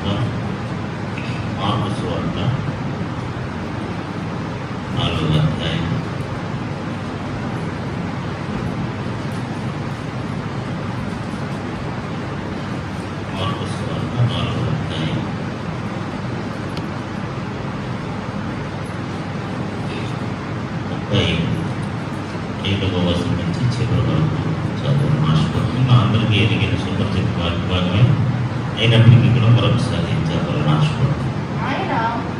సువార్త మార్పు సువార్త నాలుగో అధ్యాయం మార్పు సువార్త నాలుగో అధ్యాయం ముప్పై ఐదవ వచనం నుంచి చివరి వరకు చదువు ఆశపడుతుంది మా అందరికీ ఎదిగిన సుపరిచిత భాగమే అయినప్పటికీ కూడా మరొకసారి చదవాలని ఆశపడుతుంది ఆయన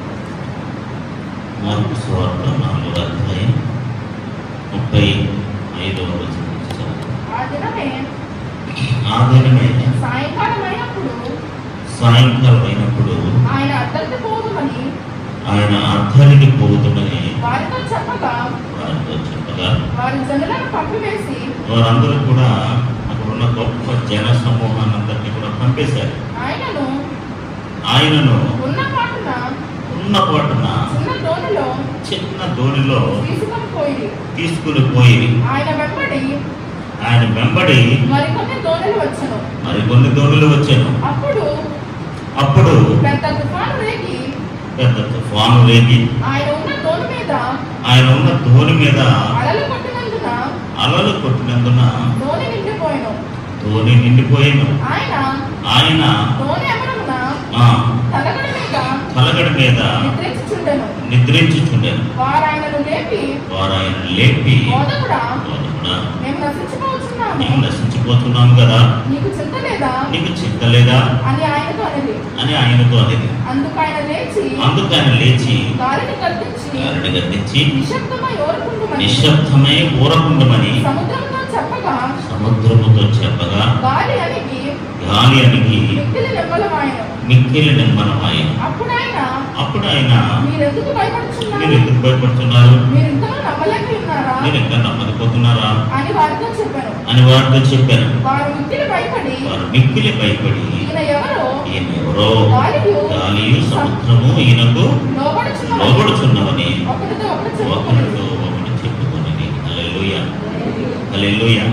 మార్పు సువార్త నాలుగో అధ్యాయం ముప్పై ఐదవ వచనం నుంచి చదువు ఆ దినమే ఆ దినమే సాయంకాలం అయినప్పుడు సాయంకాలం అయినప్పుడు ఆయన అద్దరికి పోదుమని ఆయన అర్థానికి పోతుందని వారితో చెప్పగా వారితో చెప్పగా వారి జనులను పంపివేసి వారందరూ కూడా అక్కడ ఉన్న గొప్ప జన సమూహాన్ని అందరినీ కూడా పంపేశారు ఆయనను ఆయనను ఉన్న పాటున ఉన్న పాటున చిన్న దోణిలో చిన్న దోణిలో తీసుకొని పోయి తీసుకుని పోయి ఆయన వెంబడి ఆయన వెంబడి మరికొన్ని దోణులు వచ్చను మరికొన్ని దోణులు వచ్చాను అప్పుడు అప్పుడు పెద్ద తుఫాను రేగి పెద్ద తుఫాను రేగి ఆయన ఉన్న దోణి మీద ఆయన ఉన్న దోణి మీద అలలు కొట్టినందున అలలు కొట్టినందున దోణి నిండిపోయాను దోణి నిండిపోయాను ఆయన ఆయన దోణి ఎవరమున ఆ తలగడ మీద తలగడి మీద నిద్రించుచుండెను నిద్రించుచుండెను వారు ఆయనను లేపి వారు ఆయన లేపి బోధకుడా "బోధకుడా, మేము నశించిపోతున్నాము నీవు నశించిపోతున్నాము కదా నీకు చింత లేదా నీకు చింత లేదా అని ఆయనతో అనేది అని ఆయనతో అనేది అందుకు ఆయన లేచి అందుకు ఆయన లేచి గాలిని కల్పించి గాలిని గద్దించి నిశ్శబ్దమై ఓరుకుంటుమని నిశ్శబ్దమై ఊరకుండమని సముద్రంతో చెప్పగా సముద్రముతో చెప్పగా గాలి అణిగి గాలి అణిగి మిక్కిలి నిమ్మలమాయను మిక్కిలి నిమ్మనమాయ అప్పుడు ఆయన అప్పుడు ఆయన మీరెందుకు మీరు భయపడుతున్నారు ఎందుకు భయపడుతున్నారు మీరు ఇంతలో నమ్మలేక ఉన్నారా మీరు ఇంకా నమ్మకపోతున్నారా అని వారితో చెప్పాను అని వారితో చెప్పాను వారు మిక్కిలి భయపడి వారు మిక్కిలి భయపడి ఈయన ఎవరో ఈయన ఎవరో గాలియు గాలియు సముద్రము ఈయనకు లోబడుచున్నారు లోబడుచున్నవని ఒకరితో ఒకరు చెప్పుకొని ఒకరితో ఒకటి చెప్పుకొని హల్లెలూయా హల్లెలూయా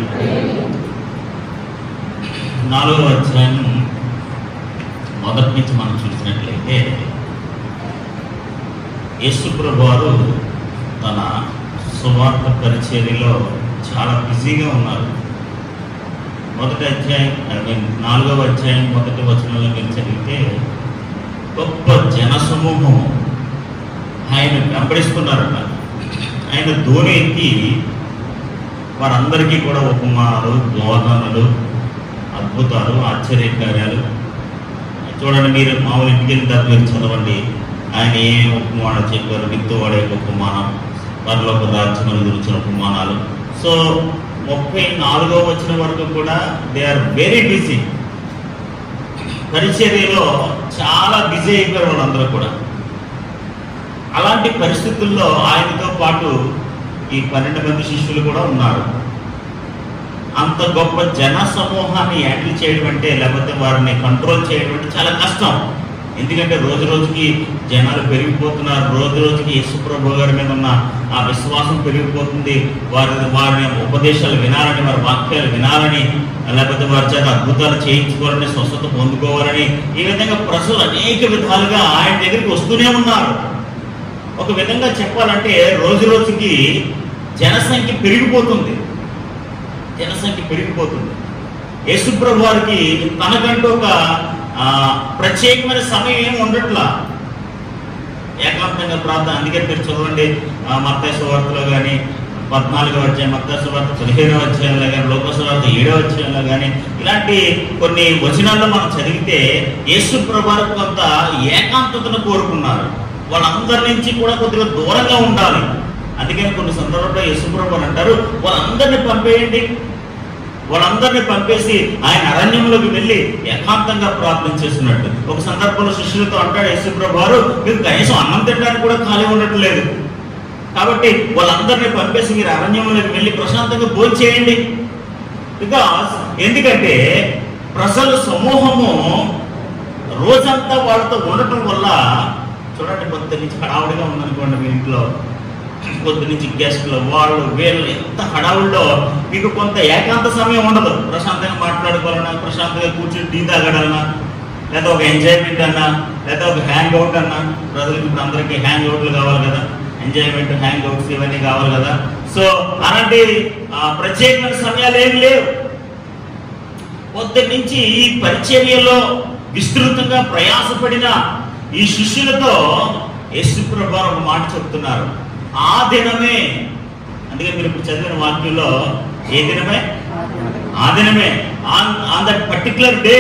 నాలుగో అధ్యాయం మొదటి నుంచి మనం చూసినట్లయితే యేసుప్రభు వారు తన సువార్త పరిచర్యలో చాలా బిజీగా ఉన్నారు మొదటి అధ్యాయం ఐ మీన్ నాలుగవ అధ్యాయం మొదటి వచనంలో మీరు చదివితే గొప్ప జన సమూహం ఆయన వెంబడిస్తున్నారట ఆయన ధోని ఎక్కి వారందరికీ కూడా ఉపమానాలు బోధనలు అద్భుతాలు ఆశ్చర్యకార్యాలు చూడండి మీరు మామూలు ఇంటికి వెళ్ళిన తర్వాత మీరు చదవండి ఆయన ఏ ఉపమానం చెప్పారు విత్తువాడే ఉపమానం పరలోక రాజ్యం గురించిన ఉపమానాలు సో ముప్పై నాలుగో వచ్చిన వరకు కూడా దే ఆర్ వెరీ బిజీ పరిచర్యలో చాలా బిజీ అయిపోయారు వాళ్ళందరూ కూడా అలాంటి పరిస్థితుల్లో ఆయనతో పాటు ఈ పన్నెండు మంది శిష్యులు కూడా ఉన్నారు అంత గొప్ప జన సమూహాన్ని హ్యాండిల్ చేయడం అంటే లేకపోతే వారిని కంట్రోల్ చేయడం అంటే చాలా కష్టం ఎందుకంటే రోజు రోజుకి జనాలు పెరిగిపోతున్నారు రోజు రోజుకి యేసుప్రభు గారి మీద ఉన్న ఆ విశ్వాసం పెరిగిపోతుంది వారి వారి ఉపదేశాలు వినాలని వారి వాక్యాలు వినాలని లేకపోతే వారి చేత అద్భుతాలు చేయించుకోవాలని స్వస్థత పొందుకోవాలని ఈ విధంగా ప్రజలు అనేక విధాలుగా ఆయన దగ్గరికి వస్తూనే ఉన్నారు ఒక విధంగా చెప్పాలంటే రోజు రోజుకి జనసంఖ్య పెరిగిపోతుంది జనసంఖ్య పెరిగిపోతుంది యేసుప్రభు వారికి తనకంటూ ఒక ఆ, ప్రత్యేకమైన సమయం ఏమి ఉండట్లా ఏకాంతంగా ప్రార్థన అందుకే మీరు చూడండి మత్తాసు వార్తలో కానీ పద్నాలుగో అధ్యాయం మత్తాసు వార్త పదిహేనవ అధ్యాయంలో కానీ లోకసు వార్త ఏడవ అధ్యాయంలో కానీ ఇలాంటి కొన్ని వచనాల్లో మనం చదివితే యేసు ప్రభావం కొంత ఏకాంతతను కోరుకున్నారు వాళ్ళందరి నుంచి కూడా కొద్దిగా దూరంగా ఉండాలి అందుకని కొన్ని సందర్భంలో యేసుప్రభు అంటారు వాళ్ళందరినీ పంపేయండి వాళ్ళందరినీ పంపేసి ఆయన అరణ్యంలోకి వెళ్ళి ఏకాంతంగా ప్రార్థన చేస్తున్నట్టు ఒక సందర్భంలో శిష్యులతో అంటాడు యేసుప్రభు వారు మీరు కనీసం అన్నం తినడానికి కూడా ఖాళీ ఉండట్లేదు కాబట్టి వాళ్ళందరినీ పంపేసి మీరు అరణ్యంలోకి వెళ్ళి ప్రశాంతంగా భోజనం చేయండి బికాస్ ఎందుకంటే ప్రజల సమూహము రోజంతా వాళ్ళతో ఉండటం వల్ల చూడండి కొద్ది నుంచి హడావుడిగా ఉందనుకోండి మీ ఇంట్లో కొద్ది నుంచి గెస్ట్లు వాళ్ళు వీళ్ళు ఎంత హడావుల్లో మీకు కొంత ఏకాంత సమయం ఉండదు ప్రశాంతంగా మాట్లాడుకోవాలన్నా ప్రశాంతంగా కూర్చొని టీ తాగడాలన్నా లేదా ఒక ఎంజాయ్మెంట్ అన్నా లేదా ఒక హ్యాంగ్ అవుట్ అన్నా ప్రజలకు ఇప్పుడు అందరికీ హ్యాంగ్ అవుట్లు కావాలి కదా ఎంజాయ్మెంట్ హ్యాంగ్ అవుట్స్ ఇవన్నీ కావాలి కదా సో అలాంటి ఆ, ప్రత్యేకమైన సమయాలు ఏమి లేవు పొద్దున్న నుంచి ఈ పరిచర్యలో విస్తృతంగా ప్రయాసపడిన ఈ శిష్యులతో యేసుప్రభు వారు ఒక మాట చెప్తున్నారు ఆ దినమే అందుకే మీరు ఇప్పుడు చదివిన వాక్యంలో ఏ దినమే ఆ దినమే on on that particular day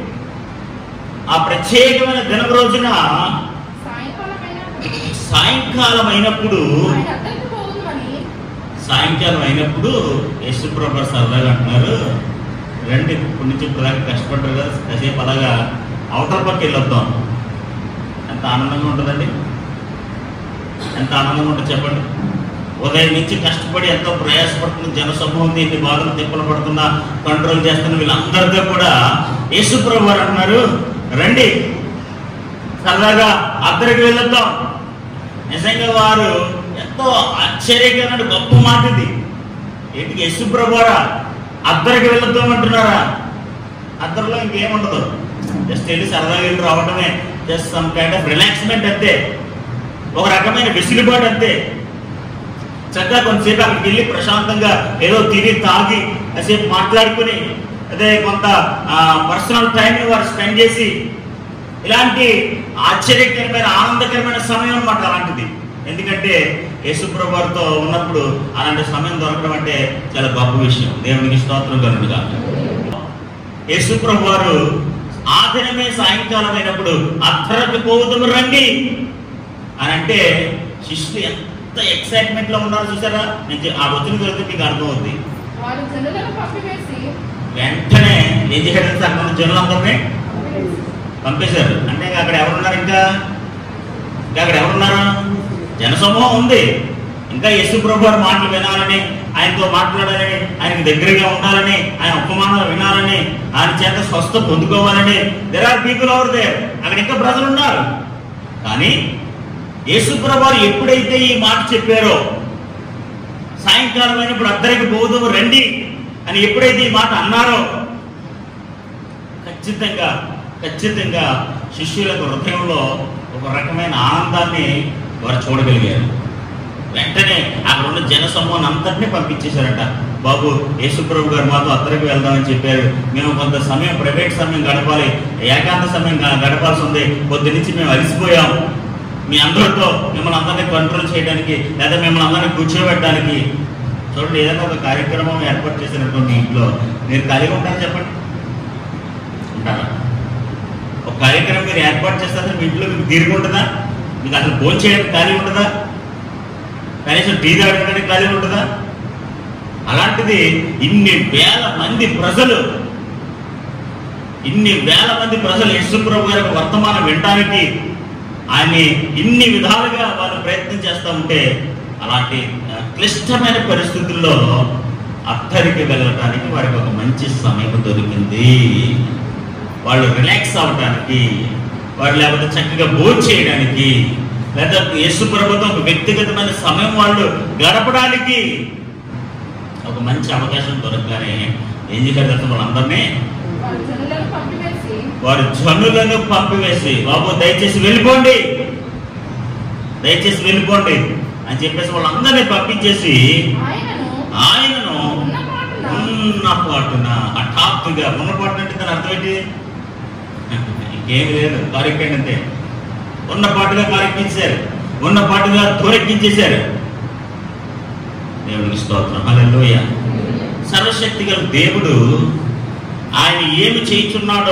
ఆ ప్రత్యేకమైన దినం రోజున సాయంకాలమైన సాయంకాలం అయినప్పుడు ఆయన అద్దరికి పోదుమని సాయంకాలం అయినప్పుడు యేసుప్రభు సరదాగా అంటున్నారు రండి ఇప్పటి నుంచి ఇప్పుడు దాకా కష్టపడ్డారు కదా కాసేపు అలాగా అవతల పక్క వెళ్ళొద్దాం ఎంత ఆనందంగా ఉంటుందండి ఎంత ఆనందంగా ఉంటుంది చెప్పండి ఉదయం నుంచి కష్టపడి ఎంతో ప్రయాసపడుతున్న జనసమూహం దీన్ని బాధలు తిప్పలు పడుతున్నా కంట్రోల్ చేస్తున్న వీళ్ళందరితో కూడా యేసుప్రభు వారు అంటున్నారు రండి సరదాగా అద్దరికి వెళ్ళొద్దాం నిజంగా వారు ఎంతో ఆశ్చర్యకరమైన గొప్ప మాట ఇది ఏంటి యశుప్రభారా అద్దరికి వెళ్తామంటున్నారా అద్దరిలో ఇంకేముండదు జస్ట్ వెళ్ళి సరదాగా వెళ్ళి రావడమే just some kind of relaxment అంతే ఒక రకమైన వెసులుబాటు అంతే చక్కగా కొంతసేపు అక్కడికి వెళ్ళి ప్రశాంతంగా ఏదో తిని తాగి కాసేపు మాట్లాడుకుని అదే కొంత పర్సనల్ టైంని వారు స్పెండ్ చేసి ఇలాంటి ఆశ్చర్యకరమైన ఆనందకరమైన సమయం అన్నమాట అలాంటిది ఎందుకంటే యేసుప్రభు వారితో ఉన్నప్పుడు అలాంటి సమయం దొరకడం అంటే చాలా గొప్ప విషయం దేవునికి స్తోత్రం కలుగుగా యేసుప్రభు వారు ఆ దినమే సాయంకాలం అయినప్పుడు అర్ధరాత్రి పోవద్దు రండి అని అంటే శిష్యులు ఎంత ఎక్సైట్మెంట్ లో ఉన్నారో చూసారా నేను చె- ఆ వచ్చిన చదివితే మీకు అర్థమవుద్ది వారు జనులను పంపివేసి వెంటనే ఏం చేశారు సార్ మన జనులందరినీ పంపివేసి పంపేశారు అంటే ఇంకా అక్కడ ఎవరున్నారు ఇంకా ఇంకా అక్కడ ఎవరున్నారు జనసమూహం ఉంది ఇంకా యేసు ప్రభు వారి మాటలు వినాలని ఆయనతో మాట్లాడాలని ఆయనకు దగ్గరగా ఉండాలని ఆయన ఉపమానాలు వినాలని ఆయన చేత స్వస్థ పొందుకోవాలని there are people over there అక్కడ ఇంకా ప్రజలు ఉన్నారు కానీ యేసు ప్రభు వారు ఎప్పుడైతే ఈ మాట చెప్పారో సాయంకాలం అయినప్పుడు అద్దరికి పోదు రండి అని ఎప్పుడైతే ఈ మాట అన్నారో ఖచ్చితంగా ఖచ్చితంగా శిష్యులకు హృదయంలో ఒక రకమైన ఆనందాన్ని వారు చూడగలిగారు వెంటనే అక్కడ ఉన్న జన సమూహం అంతటినీ పంపించేశారట బాబు యేసుప్రభు గారు మాతో అద్దరికి వెళ్దామని చెప్పారు మేము కొంత సమయం ప్రైవేట్ సమయం గడపాలి ఏకాంత సమయం గ- గడపాల్సి ఉంది పొద్దు నుంచి మేము అలసిపోయాం మీ అందరితో మిమ్మల్ని అందరినీ కంట్రోల్ చేయడానికి లేదా మిమ్మల్ని అందరినీ కూర్చోబెట్టడానికి చూడండి ఏదైనా ఒక కార్యక్రమం ఏర్పాటు చేసినటువంటి ఇంట్లో మీరు ఖాళీగా ఉంటారా చెప్పండి ఉంటారా ఒక కార్యక్రమం మీరు ఏర్పాటు చేస్తే అసలు మీ ఇంట్లో మీకు తీరిగి ఉంటుందా మీకు అసలు భోజనం చేయడానికి ఖాళీ ఉంటుందా కనీసం టీ తాగడానికి ఖాళీ ఉంటుందా అలాంటిది ఇన్ని వేల మంది ప్రజలు ఇన్ని వేల మంది ప్రజలు యశ్వ్రభు గారి యొక్క వర్తమానం వినడానికి ఆయన్ని ఇన్ని విధాలుగా వాళ్ళు ప్రయత్నం చేస్తూ ఉంటే అలాంటి ఆ, క్లిష్టమైన పరిస్థితుల్లో అత్తరికి వెళ్ళటానికి వారికి ఒక మంచి సమయం దొరికింది వాళ్ళు రిలాక్స్ అవ్వడానికి వారు లేకపోతే చక్కగా భోజనం చేయడానికి లేదా యేసు ప్రభుతో ఒక వ్యక్తిగతమైన సమయం వాళ్ళు గడపడానికి ఒక మంచి అవకాశం దొరకగానే ఏం చేశారు తెలుసా వాళ్ళందరినీ వారు జనులను పంపివేసి వారు జనులను పంపివేసి బాబు దయచేసి వెళ్ళిపోండి దయచేసి వెళ్ళిపోండి అని చెప్పేసి వాళ్ళందరినీ పంపించేసి ఆయనను ఆయనను ఉన్న మాటన ఉన్న పాటున హఠాత్తుగా ఉన్న పాటున అంటే దాని అర్థం ఏంటి ఇంకేమి లేదు కారెక్కండి అంతే ఉన్న పాటుగా కారెక్కించారు ఉన్న పాటుగా తోరెక్కించేశారు దేవునికి స్తోత్రం హల్లెలూయ సర్వశక్తి గల దేవుడు ఆయన ఏమి చేయుచున్నాడో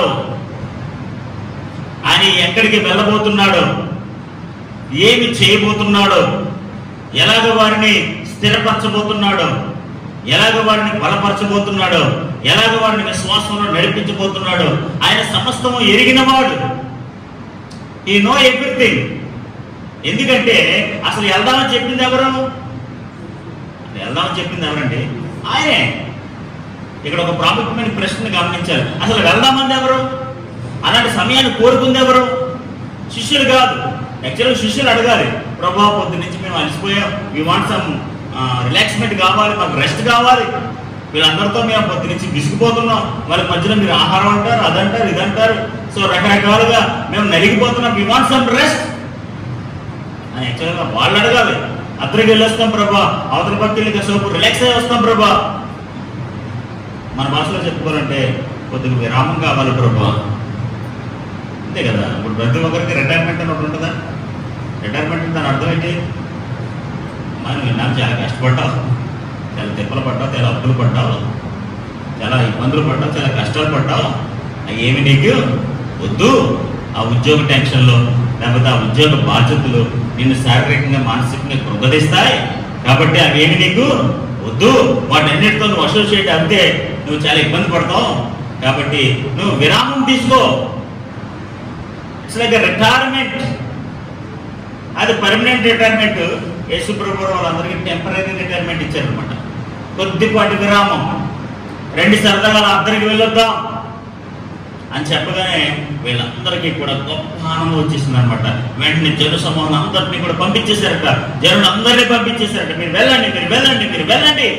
ఆయన ఎక్కడికి వెళ్ళబోతున్నాడో ఏమి చేయబోతున్నాడో ఎలాగ వారిని స్థిరపరచబోతున్నాడో ఎలాగ వారిని బలపరచబోతున్నాడో ఎలాగ వారిని విశ్వాసంలో నడిపించబోతున్నాడో ఆయన సమస్తము ఎరిగినవాడు ఈ నో ఎవ్రీథింగ్ ఎందుకంటే అసలు వెళ్దామని చెప్పింది ఎవరు వెళ్దామని చెప్పింది ఎవరండి ఆయనే ఇక్కడ ఒక ప్రాముఖ్యమైన ప్రశ్న గమనించాలి అసలు వెళ్దామంది ఎవరు అలాంటి సమయాన్ని కోరుకుంది ఎవరు శిష్యులు కాదు యాక్చువల్గా శిష్యులు అడగాలి ప్రభావ పొద్దు నుంచి మేము అలసిపోయాం వి వాంట్ సమ్ రిలాక్స్మెంట్ కావాలి మాకు రెస్ట్ కావాలి వీళ్ళందరితో మేము పొద్దు నుంచి విసిగిపోతున్నాం వాళ్ళ మధ్యలో మీరు ఆహారం అంటారు అదంటారు ఇదంటారు సో రకరకాలుగా మేము నలిగిపోతున్నాం వి వాంట్ సమ్ రెస్ట్ అని యాక్చువల్గా వాళ్ళు అడగాలి అద్దరికి వెళ్ళొస్తాం ప్రభా అవతల భక్తులకి కాసేపు రిలాక్స్ అయ్యి వస్తాం ప్రభా మన భాషలో చెప్పుకోవాలంటే కొద్దిగా విరామం కావాలి ప్రభా అంతే కదా ఇప్పుడు ప్రతి ఒక్కరికి రిటైర్మెంట్ అని ఒకటి ఉంటుందా రిటైర్మెంట్ అంటే దాని అర్థం ఏంటి మనం విన్నాం చాలా కష్టపడ్డావు చాలా తిప్పలు పడ్డావు చాలా అప్పులు పడ్డావు చాలా ఇబ్బందులు పడ్డావు చాలా కష్టాలు పడ్డావు అవి ఏమి నీకు వద్దు ఆ ఉద్యోగ టెన్షన్లో లేకపోతే ఆ ఉద్యోగ బాధ్యతలు నిన్ను శారీరకంగా మానసికంగా కృంగదీస్తాయి కాబట్టి అవి ఏమి నీకు వద్దు వాటన్నిటితో నువ్వు అసోసియేట్ అయితే నువ్వు చాలా ఇబ్బంది పడతావు కాబట్టి నువ్వు విరామం తీసుకో ఇట్స్ లైక్ రిటైర్మెంట్ అది పర్మనెంట్ రిటైర్మెంట్ యేసుప్రభు వాళ్ళందరికీ టెంపరీ రిటైర్మెంట్ ఇచ్చారనమాట కొద్దిపాటి విరామం రెండు సరదాగా అందరికి వెళ్ళొద్దాం అని చెప్పగానే వీళ్ళందరికీ కూడా గొప్ప ఆనందం వచ్చేసింది అనమాట వెంటనే జన సమూహం అందరినీ కూడా పంపించేశారట జనులు అందరినీ పంపించేశారట మీరు వెళ్ళండి మీరు వెళ్ళండి మీరు వెళ్ళండి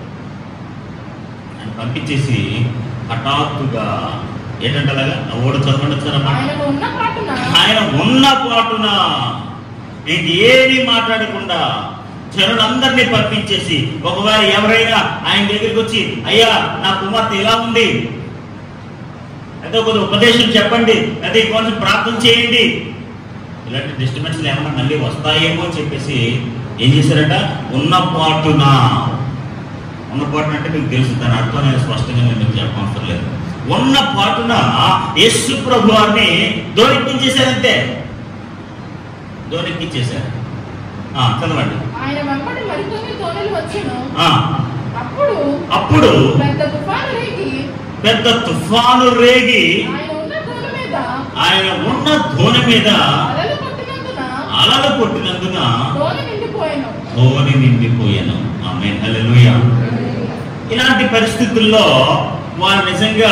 అని పంపించేసి హఠాత్తుగా ఏంటంటే అలాగా ఆ ఓడ చదవండి వచ్చారన్నమాట ఆయన ఉన్న పాటున ఆయన ఉన్న పాటున ఇంకేమీ మాట్లాడకుండా జనులందరినీ పంపించేసి ఒకవేళ ఎవరైనా ఆయన దగ్గరికి వచ్చి అయ్యా నా కుమార్తె ఇలా ఉంది అయితే కొద్ది ఉపదేశం చెప్పండి అదే కొంచెం ప్రార్థన చేయండి ఇలాంటి డిస్టర్బెన్స్ ఏమన్నా మళ్ళీ వస్తాయేమో అని చెప్పేసి ఏం చేశారట ఉన్న పాటున ఉన్న పాటున అంటే మీకు తెలుసు దాని అర్థం నేను స్పష్టంగా నేను మీకు చెప్పవసరం లేదు ఉన్న పాటున యేసు ప్రభు వారిని దోరెక్కించేశారంతే దోరెక్కించేశారు ఆ, చదవండి ఆయన వెంబడి మరికొన్ని తోనెలు వచ్చెను ఆ, అప్పుడు అప్పుడు పెద్ద తుఫాను రేగి పెద్ద తుఫాను రేగి ఆయన ఉన్న తోన మీద ఆయన ఉన్న ధోని మీద అలలు కొట్టినందున అలలు కొట్టినందున తోన నిండిపోయాను ధోని నిండిపోయాను ఆమె హల్లెలూయా ఇలాంటి పరిస్థితుల్లో వారు నిజంగా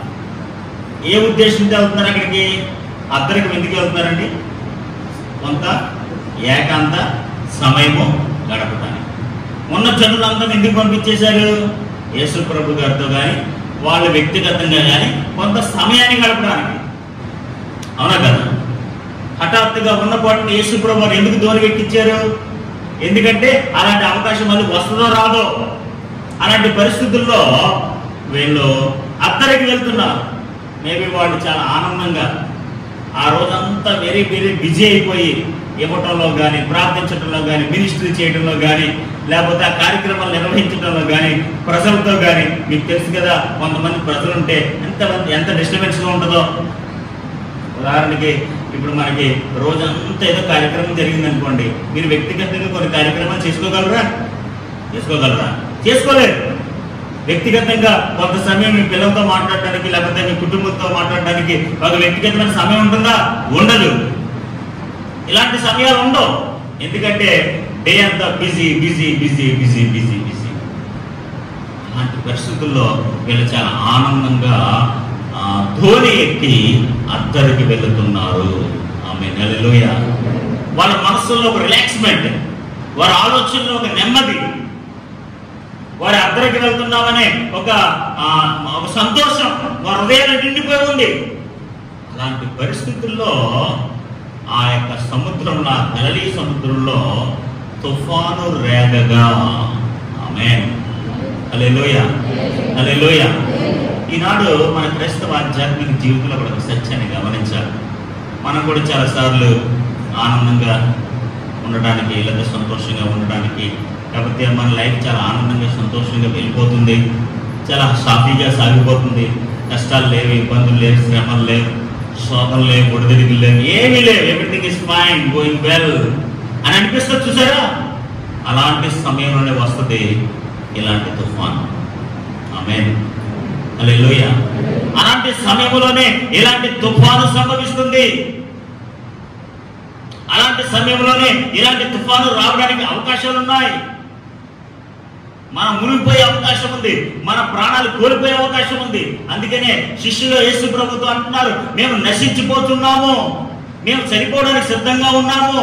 ఏ ఉద్దేశంతో వెళ్తున్నారు అక్కడికి అద్దరికి ఎందుకు వెళ్తున్నారండి కొంత ఏకాంత సమయము గడపడానికి ఉన్న జనులందరూ ఎందుకు పంపించేశారు యేసు ప్రభు గారితో కానీ వాళ్ళు వ్యక్తిగతంగా కానీ కొంత సమయాన్ని గడపడానికి అవునా కదా హఠాత్తుగా ఉన్న పాటుని యేసు ప్రభు వారు ఎందుకు దూరం ఎక్కించారు ఎందుకంటే అలాంటి అవకాశం మళ్ళీ వస్తుందో రాదో అలాంటి పరిస్థితుల్లో వీళ్ళు అద్దరికి వెళ్తున్నారు మేబీ వాళ్ళు చాలా ఆనందంగా ఆ రోజంతా వెరీ వెరీ బిజీ అయిపోయి ఇవ్వటంలో కానీ ప్రార్థించడంలో కానీ మినిస్ట్రీ చేయడంలో కానీ లేకపోతే ఆ కార్యక్రమాలు నిర్వహించడంలో కానీ ప్రజలతో కానీ మీకు తెలుసు కదా కొంతమంది ప్రజలు ఉంటే ఎంత ఎంత డిస్టర్బెన్స్గా ఉంటుందో ఉదాహరణకి ఇప్పుడు మనకి రోజంతా ఏదో కార్యక్రమం జరిగింది అనుకోండి మీరు వ్యక్తిగతంగా కొన్ని కార్యక్రమాలు చేసుకోగలరా చేసుకోగలరా చేసుకోలేరు వ్యక్తిగతంగా కొంత సమయం మీ పిల్లలతో మాట్లాడడానికి లేకపోతే మీ కుటుంబంతో మాట్లాడడానికి ఒక వ్యక్తిగతమైన సమయం ఉంటుందా ఉండదు ఇలాంటి సమయాలు ఉండవు ఎందుకంటే డే అంతా busy busy busy busy busy busy అలాంటి పరిస్థితుల్లో వీళ్ళు చాలా ఆనందంగా ఆ, ధోని ఎక్కి అద్దరికి వెళుతున్నారు ఆమె నెలలోయ వాళ్ళ మనసులో ఒక రిలాక్స్మెంట్ వారి ఆలోచనలో ఒక నెమ్మది వారి అద్దరికి వెళ్తున్నామనే ఒక ఆ, ఒక సంతోషం వారి హృదయాలు నిండిపోయి ఉంది అలాంటి పరిస్థితుల్లో ఆ యొక్క సముద్రంలో ఆ గలలీ సముద్రంలో తుఫాను రేగగా ఆమె అలెలోయ అలెలోయ ఈనాడు మన క్రైస్తవ ఆధ్యాత్మిక జీవితంలో కూడా ఒక సత్యాన్ని గమనించాలి మనం కూడా చాలాసార్లు ఆనందంగా ఉండడానికి లేదా సంతోషంగా ఉండడానికి కాకపోతే మన లైఫ్ చాలా ఆనందంగా సంతోషంగా వెళ్ళిపోతుంది చాలా సాఫీగా సాగిపోతుంది కష్టాలు లేవు ఇబ్బందులు లేవు శ్రమలు లేవు శోధనలు లేవు ఒడిదిడిగులు లేవు ఏమీ లేవు everything is fine going well అని అనిపిస్తుంది చూసారా అలాంటి సమయంలోనే వస్తుంది ఇలాంటి తుఫాన్ ఆమె అలెలుయ అలాంటి సమయంలోనే ఇలాంటి తుఫాను సంభవిస్తుంది అలాంటి సమయంలోనే ఇలాంటి తుఫాను రావడానికి అవకాశాలు ఉన్నాయి మనం మునిగిపోయే అవకాశం ఉంది మన ప్రాణాలు కోల్పోయే అవకాశం ఉంది అందుకనే శిష్యులు యేసు ప్రభుత్వం అంటున్నారు మేము నశించిపోతున్నాము మేము చనిపోవడానికి సిద్ధంగా ఉన్నాము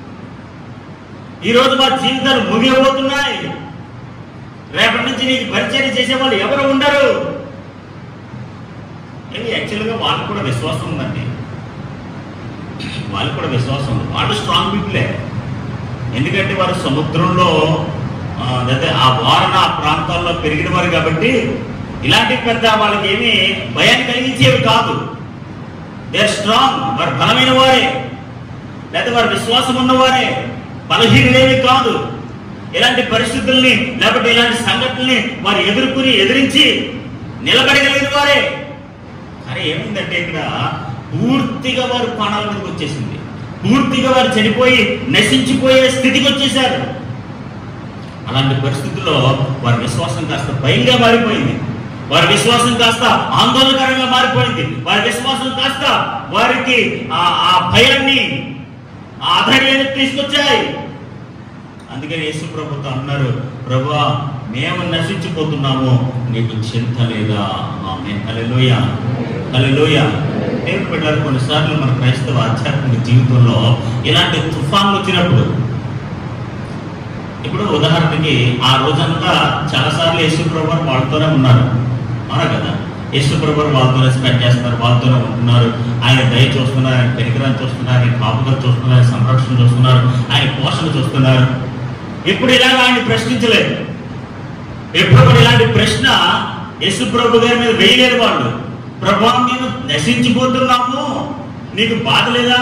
ఈ రోజు మా జీవితాలు ముగియబోతున్నాయి రేపటి నుంచి నీకు పరిచయం చేసే వాళ్ళు ఎవరు ఉండరు ఇది యాక్చువల్గా వాళ్ళకు కూడా విశ్వాసం ఉందండి వాళ్ళకు కూడా విశ్వాసం ఉంది వాళ్ళు స్ట్రాంగ్ పీపులే ఎందుకంటే వారు సముద్రంలో ఆ, అదే ఆ వారణ ఆ ప్రాంతాల్లో పెరిగిన వారు కాబట్టి ఇలాంటి పెద్ద వాళ్ళకి ఏమీ భయాన్ని కలిగించేవి కాదు దే ఆర్ స్ట్రాంగ్ వారు బలమైన వారే లేదా వారి విశ్వాసం ఉన్నవారే బలహీనులేమి కాదు ఇలాంటి పరిస్థితుల్ని లేకపోతే ఇలాంటి సంఘటనల్ని వారు ఎదుర్కొని ఎదిరించి నిలబడగలిగిన వారే కానీ ఏమైందంటే ఇక్కడ పూర్తిగా వారు ప్రాణాల మీదకి వచ్చేసింది పూర్తిగా వారు చనిపోయి నశించిపోయే స్థితికి వచ్చేసారు అలాంటి పరిస్థితుల్లో వారి విశ్వాసం కాస్త భయంగా మారిపోయింది వారి విశ్వాసం కాస్త ఆందోళనకరంగా మారిపోయింది వారి విశ్వాసం కాస్త వారికి ఆ ఆ భయాన్ని ఆ అధైర్యాన్ని తీసుకొచ్చాయి అందుకని యేసు ప్రభుతో అన్నారు ప్రభా మేము నశించిపోతున్నాము నీకు చింత లేదా ఆమె హల్లెలూయ హల్లెలూయ దేవుని బిడ్డలారా కొన్నిసార్లు మన క్రైస్తవ ఆధ్యాత్మిక జీవితంలో ఇలాంటి తుఫాన్లు వచ్చినప్పుడు ఇప్పుడు ఉదాహరణకి ఆ రోజంతా చాలాసార్లు యేసు ప్రభు వారు వాళ్ళతోనే ఉన్నారు అవునా కదా యేసు ప్రభు వారు వాళ్ళతోనే స్పెండ్ చేస్తున్నారు వాళ్ళతోనే ఉంటున్నారు ఆయన దయ చూస్తున్నారు ఆయన పెరిగిరాన్ని చూస్తున్నారు ఆయన కాపుగా చూస్తున్నారు ఆయన సంరక్షణ చూస్తున్నారు ఆయన పోషణ చూస్తున్నారు ఇప్పుడు ఇలాగ ఆయన ప్రశ్నించలేదు ఎప్పుడు కూడా ఇలాంటి ప్రశ్న యేసు ప్రభు గారి మీద వేయలేరు వాళ్ళు ప్రభా మేము నశించిపోతున్నాము నీకు బాధ లేదా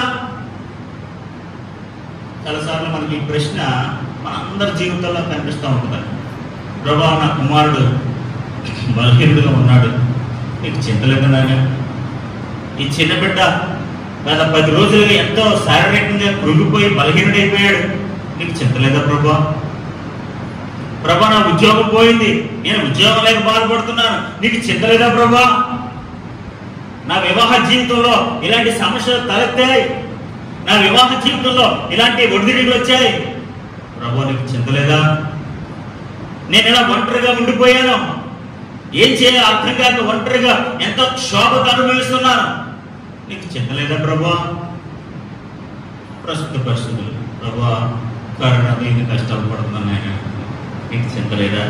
చాలాసార్లు మనకి ఈ ప్రశ్న మన అందరి జీవితంలో కనిపిస్తూ ఉంటుంది ప్రభా నా కుమారుడు బలహీనుడుగా ఉన్నాడు నీకు చింతలేదు నాయన ఈ చిన్న బిడ్డ గత పది రోజులుగా ఎంతో శారీరకంగా కృంగిపోయి బలహీనుడైపోయాడు నీకు చింతలేదా ప్రభా ప్రభా నా ఉద్యోగం పోయింది నేను ఉద్యోగం లేక బాధపడుతున్నాను నీకు చింతలేదా ప్రభా నా వివాహ జీవితంలో ఇలాంటి సమస్యలు తలెత్తాయి నా వివాహ జీవితంలో ఇలాంటి ఒడిదిడిలు వచ్చాయి ప్రభు నీకు చింతలేదా నేను ఇలా ఒంటరిగా ఉండిపోయాను ఏం చేయాలో అర్థం కాక ఒంటరిగా ఎంతో క్షోభత అనుభవిస్తున్నాను నీకు చింతలేదా ప్రభా ప్రస్తుత పరిస్థితులు ప్రభా కరోనా దీన్ని కష్టాలు పడుతున్నాను ఆయన నీకు చింతలేదా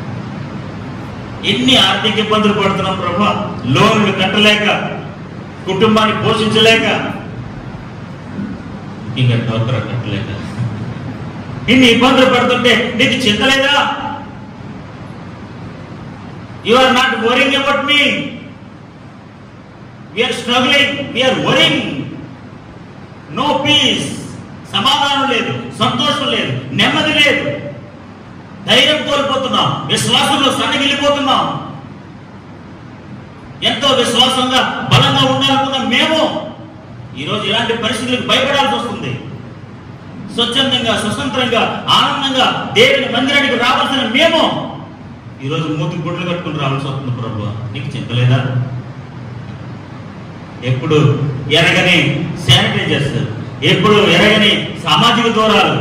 ఎన్ని ఆర్థిక ఇబ్బందులు పడుతున్నాం ప్రభా లోన్లు కట్టలేక కుటుంబాన్ని పోషించలేక ఇంకా డోకరా కట్టలేక ఇన్ని ఇబ్బందులు పడుతుంటే నీకు చింతలేదా you are not worrying about me we're struggling we're worrying no peace సమాధానం లేదు సంతోషం లేదు నెమ్మది లేదు ధైర్యం కోల్పోతున్నాం విశ్వాసంలో సన్నగిల్లిపోతున్నాం ఎంతో విశ్వాసంగా బలంగా ఉండాలనుకున్న మేము ఈరోజు ఇలాంటి పరిస్థితులకు భయపడాల్సి వస్తుంది స్వచ్ఛందంగా స్వతంత్రంగా ఆనందంగా దేవుని మందిరానికి రావాల్సిన మేము ఈరోజు మూతి గుడ్లు కట్టుకుని రావాల్సి వస్తుంది ప్రభు నీకు చింతలేదా ఎప్పుడు ఎరగని శానిటైజర్స్ ఎప్పుడు ఎరగని సామాజిక దూరాలు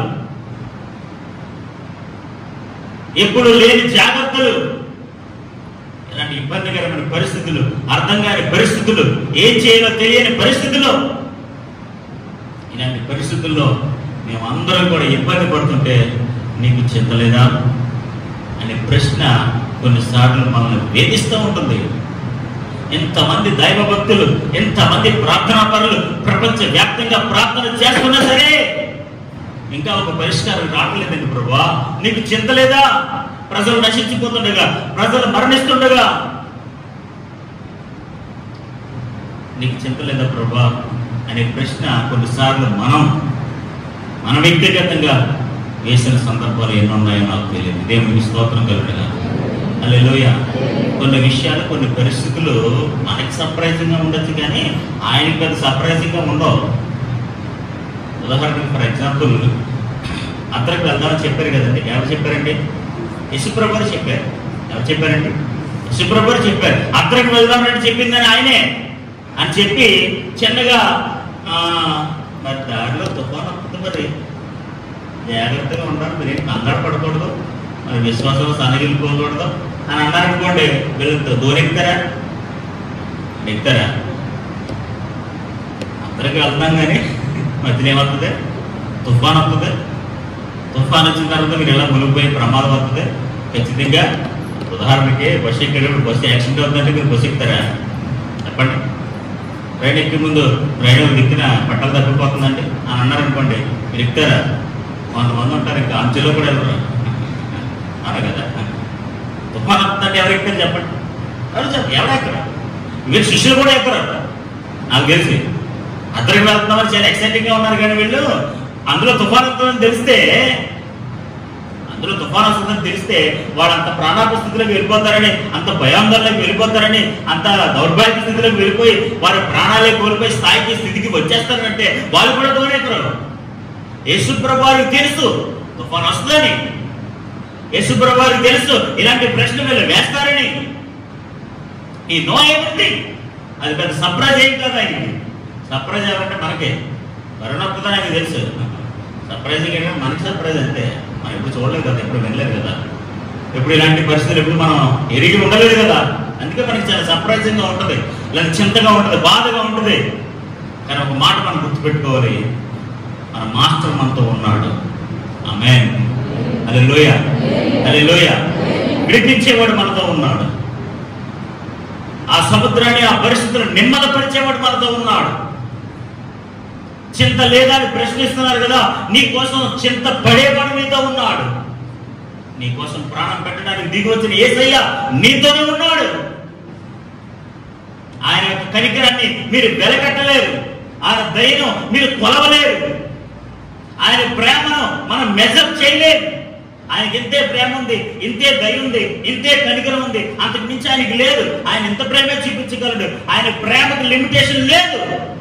ఎప్పుడు లేని జాగ్రత్తలు ఇలాంటి ఇబ్బందికరమైన పరిస్థితులు అర్థం కాని పరిస్థితులు ఏం చేయాలో తెలియని పరిస్థితులు ఇలాంటి పరిస్థితుల్లో మేము అందరం కూడా ఇబ్బంది పడుతుంటే నీకు చింతలేదా అనే ప్రశ్న కొన్నిసార్లు మనల్ని వేధిస్తూ ఉంటుంది ఎంతమంది దైవ భక్తులు ఎంతమంది ప్రార్థనా పరులు ప్రపంచ వ్యాప్తంగా ప్రార్థన చేస్తున్నా సరే ఇంకా ఒక పరిష్కారం రావట్లేదండి ప్రభా నీకు చింతలేదా ప్రజలు నశించిపోతుండగా ప్రజలు మరణిస్తుండగా నీకు చింతలేదా ప్రభా అనే ప్రశ్న కొన్నిసార్లు మనం మన వ్యక్తిగతంగా వేసిన సందర్భాలు ఎన్ని ఉన్నాయో నాకు తెలియదు దేవునికి స్తోత్రం కలుగుగా అల్లెలోయ కొన్ని విషయాలు కొన్ని పరిస్థితులు మనకి సర్ప్రైజింగ్గా ఉండొచ్చు కానీ ఆయనకి పెద్ద సర్ప్రైజింగ్గా ఉండవు ఉదాహరణకి ఫర్ ఎగ్జాంపుల్ అద్దరికి వెళ్దామని చెప్పారు కదండి ఎవరు చెప్పారండి యశుప్రభు గారు చెప్పారు ఎవరు చెప్పారండి యశుప్రభు గారు చెప్పారు అద్దరికి వెళ్దామని చెప్పిందని ఆయనే అని చెప్పి చిన్నగా ఆ, మరి దారిలో తుఫాను వస్తుంది మరి జాగ్రత్తగా ఉండాలి మీరు ఏం కంగారు పడకూడదు మరి విశ్వాసంలో సన్నగిలిపోకూడదు అని అన్నారనుకోండి వీళ్ళు దూరెక్కుతారా ఎక్కుతారా అందరికి వెళ్తాం కానీ మధ్యలో ఏమవుతుంది తుఫాన్ వస్తుంది తుఫాన్ వచ్చిన తర్వాత మీరు ఎలా మునిగిపోయే ప్రమాదం వస్తుంది ఖచ్చితంగా ఉదాహరణకి బస్సు ఎక్కేటప్పుడు బస్సు యాక్సిడెంట్ అవుతుందంటే మీరు బస్సు ఎక్కుతారా చెప్పండి ట్రైన్ ఎక్కే ముందు ట్రైన్ దిక్కిన పట్టాలు తప్పిపోతుందండి అని అన్నారు అనుకోండి మీరు ఎక్కుతారా కొంతమంది ఉంటారు ఇంకా అంచులో కూడా ఎవరు అన్నారు కదా తుఫాన్ వస్తుందంటే ఎవరు ఎక్కుతారు చెప్పండి ఎవరు చెప్పండి ఎవరు ఎక్కడ వీళ్ళు శిష్యులు కూడా ఎక్కరు నాకు తెలిసి అద్దరికి వెళ్తున్నామని చాలా ఎక్సైటింగ్ గా ఉన్నారు కానీ వీళ్ళు అందులో తుఫాన్ వస్తుందని తెలిస్తే అందులో తుఫాన్ వస్తుందని తెలిస్తే వాడు అంత ప్రాణాప స్థితిలోకి వెళ్ళిపోతారని అంత భయాందోళనకి వెళ్ళిపోతారని అంత దౌర్భాగ్య స్థితిలోకి వెళ్ళిపోయి వారి ప్రాణాలే కోల్పోయి స్థాయికి స్థితికి వచ్చేస్తారంటే వాళ్ళు కూడా దూరేకరు యేసుప్రభానికి తెలుసు తుఫాన్ వస్తుందని యేసుప్రభానికి తెలుసు ఇలాంటి ప్రశ్న వీళ్ళు వేస్తారని ఈ నో ఏమిటి అది పెద్ద సర్ప్రైజ్ ఏం కదా ఆయనకి సర్ప్రైజ్ ఏమంటే మనకే వరుణొస్తుందో నాకు తెలుసు సర్ప్రైజింగ్ ఏంటంటే మనకి సర్ప్రైజ్ అంతే మనం ఎప్పుడు చూడలేదు కదా ఎప్పుడు వినలేదు కదా ఎప్పుడు ఇలాంటి పరిస్థితులు ఎప్పుడు మనం ఎరిగి ఉండలేదు కదా అందుకే మనకి చాలా సర్ప్రైజింగ్గా ఉంటుంది లేదా చింతగా ఉంటుంది బాధగా ఉంటుంది కానీ ఒక మాట మనం గుర్తుపెట్టుకోవాలి మన మాస్టర్ మనతో ఉన్నాడు ఆమె అది లోయ అది లోయ విడిపించేవాడు మనతో ఉన్నాడు ఆ సముద్రాన్ని ఆ పరిస్థితులను నెమ్మదపరిచేవాడు మనతో ఉన్నాడు చింత లేదా అని ప్రశ్నిస్తున్నారు కదా నీ కోసం చింత పడేవాడు నీతో ఉన్నాడు నీ కోసం ప్రాణం పెట్టడానికి దిగి వచ్చిన ఏసయ్య నీతోనే ఉన్నాడు ఆయన యొక్క కనికరాన్ని మీరు వెలకట్టలేరు ఆయన దయను మీరు కొలవలేరు ఆయన ప్రేమను మనం మెజర్ చేయలేము ఆయనకి ఇంతే ప్రేమ ఉంది ఇంతే దయ ఉంది ఇంతే కనికరం ఉంది అంతకు మించి ఆయనకి లేదు ఆయన ఎంత ప్రేమ చూపించగలడు ఆయన ప్రేమకు లిమిటేషన్ లేదు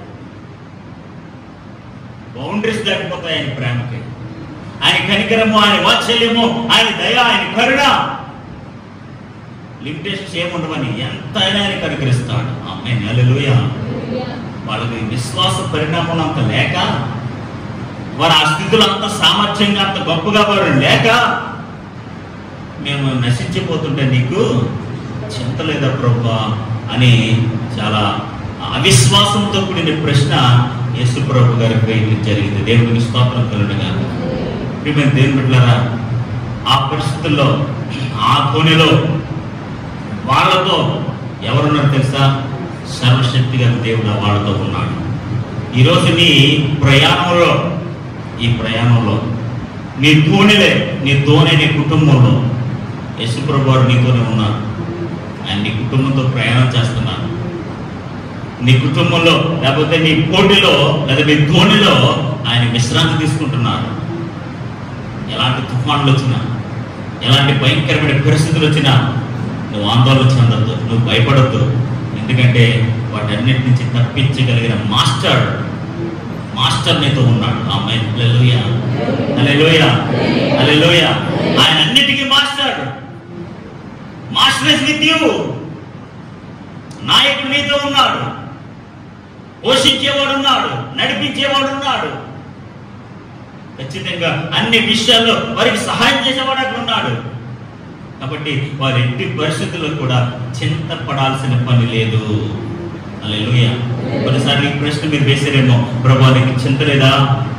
బౌండరీస్ దాటిపోతాయి ఆయన ప్రేమకి ఆయన కనికరము ఆయన వాత్సల్యము ఆయన దయ ఆయన కరుణ లిమిటేషన్స్ ఏముండవని ఎంత అయినా ఆయన కనికరిస్తాడు ఆమె నెలలుయ వాళ్ళకి విశ్వాస పరిణామం అంత లేక వారు ఆ స్థితిలో అంత సామర్థ్యంగా అంత గొప్పగా వారు లేక మేము నశించిపోతుంటే నీకు చింత లేదా ప్రభా అని చాలా అవిశ్వాసంతో కూడిన ప్రశ్న యేసు ప్రభు గారికి వేయడం జరిగింది దేవునికి స్తోత్రం కలుగుగా మేము దేవుని బిడ్డలారా ఆ పరిస్థితుల్లో ఆ కోణిలో వాళ్ళతో ఎవరున్నారు తెలుసా సర్వశక్తిగా దేవుడు వాళ్ళతో ఉన్నాడు ఈరోజు నీ ప్రయాణంలో ఈ ప్రయాణంలో నీ తోణిలే నీ తోనే నీ కుటుంబంలో యశుప్రభు వారు నీతోనే ఉన్నారు ఆయన నీ కుటుంబంతో ప్రయాణం చేస్తున్నారు నీ కుటుంబంలో లేకపోతే నీ పోటీలో లేదా నీ ధోనిలో ఆయన విశ్రాంతి తీసుకుంటున్నారు ఎలాంటి తుఫాన్లు వచ్చినా ఎలాంటి భయంకరమైన పరిస్థితులు వచ్చినా నువ్వు ఆందోళన చెందొద్దు నువ్వు భయపడొద్దు ఎందుకంటే వాటన్నిటి నుంచి తప్పించగలిగిన మాస్టర్ మాస్టర్ నీతో ఉన్నాడు అమ్మాయి అలెలుయ అలెలుయ అలెలుయ ఆయన అన్నిటికీ master master is with you నాయకుడు నీతో ఉన్నాడు పోషించేవాడు ఉన్నాడు నడిపించేవాడు ఉన్నాడు ఖచ్చితంగా అన్ని విషయాల్లో వారికి సహాయం చేసేవాడు అక్కడ ఉన్నాడు కాబట్టి వారి ఎట్టి పరిస్థితుల్లో కూడా చింతపడాల్సిన పని లేదు అలెలుయ కొన్నిసార్లు ఈ ప్రశ్న మీరు వేసారేమో ప్రభా నీకు చింత లేదా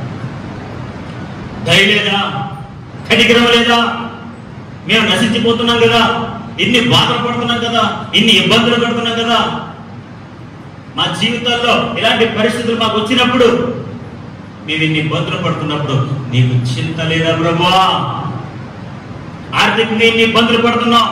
దయ లేదా కనికరం లేదా మేము నశించిపోతున్నాం కదా ఇన్ని బాధలు పడుతున్నాం కదా ఇన్ని ఇబ్బందులు పడుతున్నాం కదా మా జీవితాల్లో ఇలాంటి పరిస్థితులు మాకు వచ్చినప్పుడు మేము ఇన్ని ఇబ్బందులు పడుతున్నప్పుడు నీకు చింత లేదా ప్రభా ఆర్థికంగా ఇన్ని ఇబ్బందులు పడుతున్నాం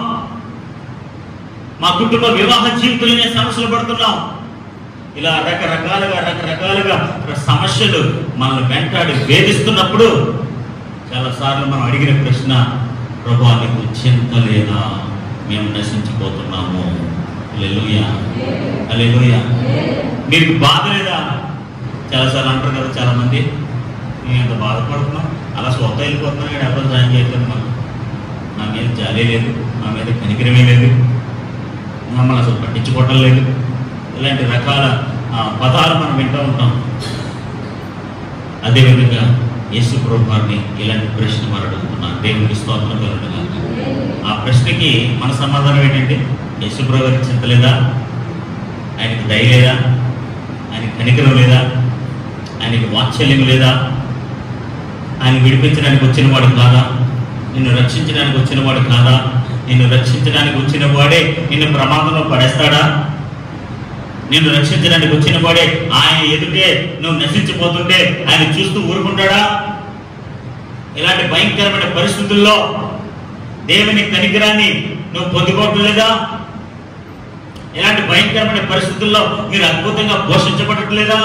మా కుటుంబ వివాహ జీవితంలోనే సమస్యలు పడుతున్నాం ఇలా రకరకాలుగా రకరకాలుగా సమస్యలు మనల్ని వెంటాడి వేధిస్తున్నప్పుడు చాలాసార్లు మనం అడిగిన ప్రశ్న ప్రభా నీకు చింత లేదా మేము నశించిపోతున్నాము అలెలుయ అలెలుయ మీకు బాధ లేదా చాలాసార్లు అంటారు కదా చాలా మంది నేను ఎంత బాధపడుతున్నాం అలా స్వత వెళ్ళిపోతున్నాం కానీ ఎవరు సాయం చేయట్లేదు మాకు నా మీద జాలే లేదు నా మీద కనికరమే లేదు మమ్మల్ని అసలు పట్టించుకోవటం లేదు ఇలాంటి రకాల ఆ, పదాలు మనం వింటూ ఉంటాం అదేవిధంగా యేసు ప్రభువారిని ఇలాంటి ప్రశ్న మరి అడుగుతున్నాను దేవునికి స్తోత్రం కలుగుతున్నా ఆ ప్రశ్నకి మన సమాధానం ఏంటంటే యేసు ప్రభు గారికి చింత లేదా ఆయనకి దయ లేదా ఆయనకి కనికరం లేదా ఆయనకి వాత్సల్యం లేదా ఆయన విడిపించడానికి వచ్చిన వాడు కాదా నిన్ను రక్షించడానికి వచ్చిన వాడు కాదా నిన్ను రక్షించడానికి వచ్చిన వాడే నిన్ను ప్రమాదంలో పడేస్తాడా నిన్ను రక్షించడానికి వచ్చిన వాడే ఆయన ఎదుటే నువ్వు నశించిపోతుంటే ఆయన చూస్తూ ఊరుకుంటాడా ఇలాంటి భయంకరమైన పరిస్థితుల్లో దేవుని కనికరాన్ని నువ్వు పొందుకోవట్లేదా ఇలాంటి భయంకరమైన పరిస్థితుల్లో మీరు అద్భుతంగా పోషించబడట్లేదా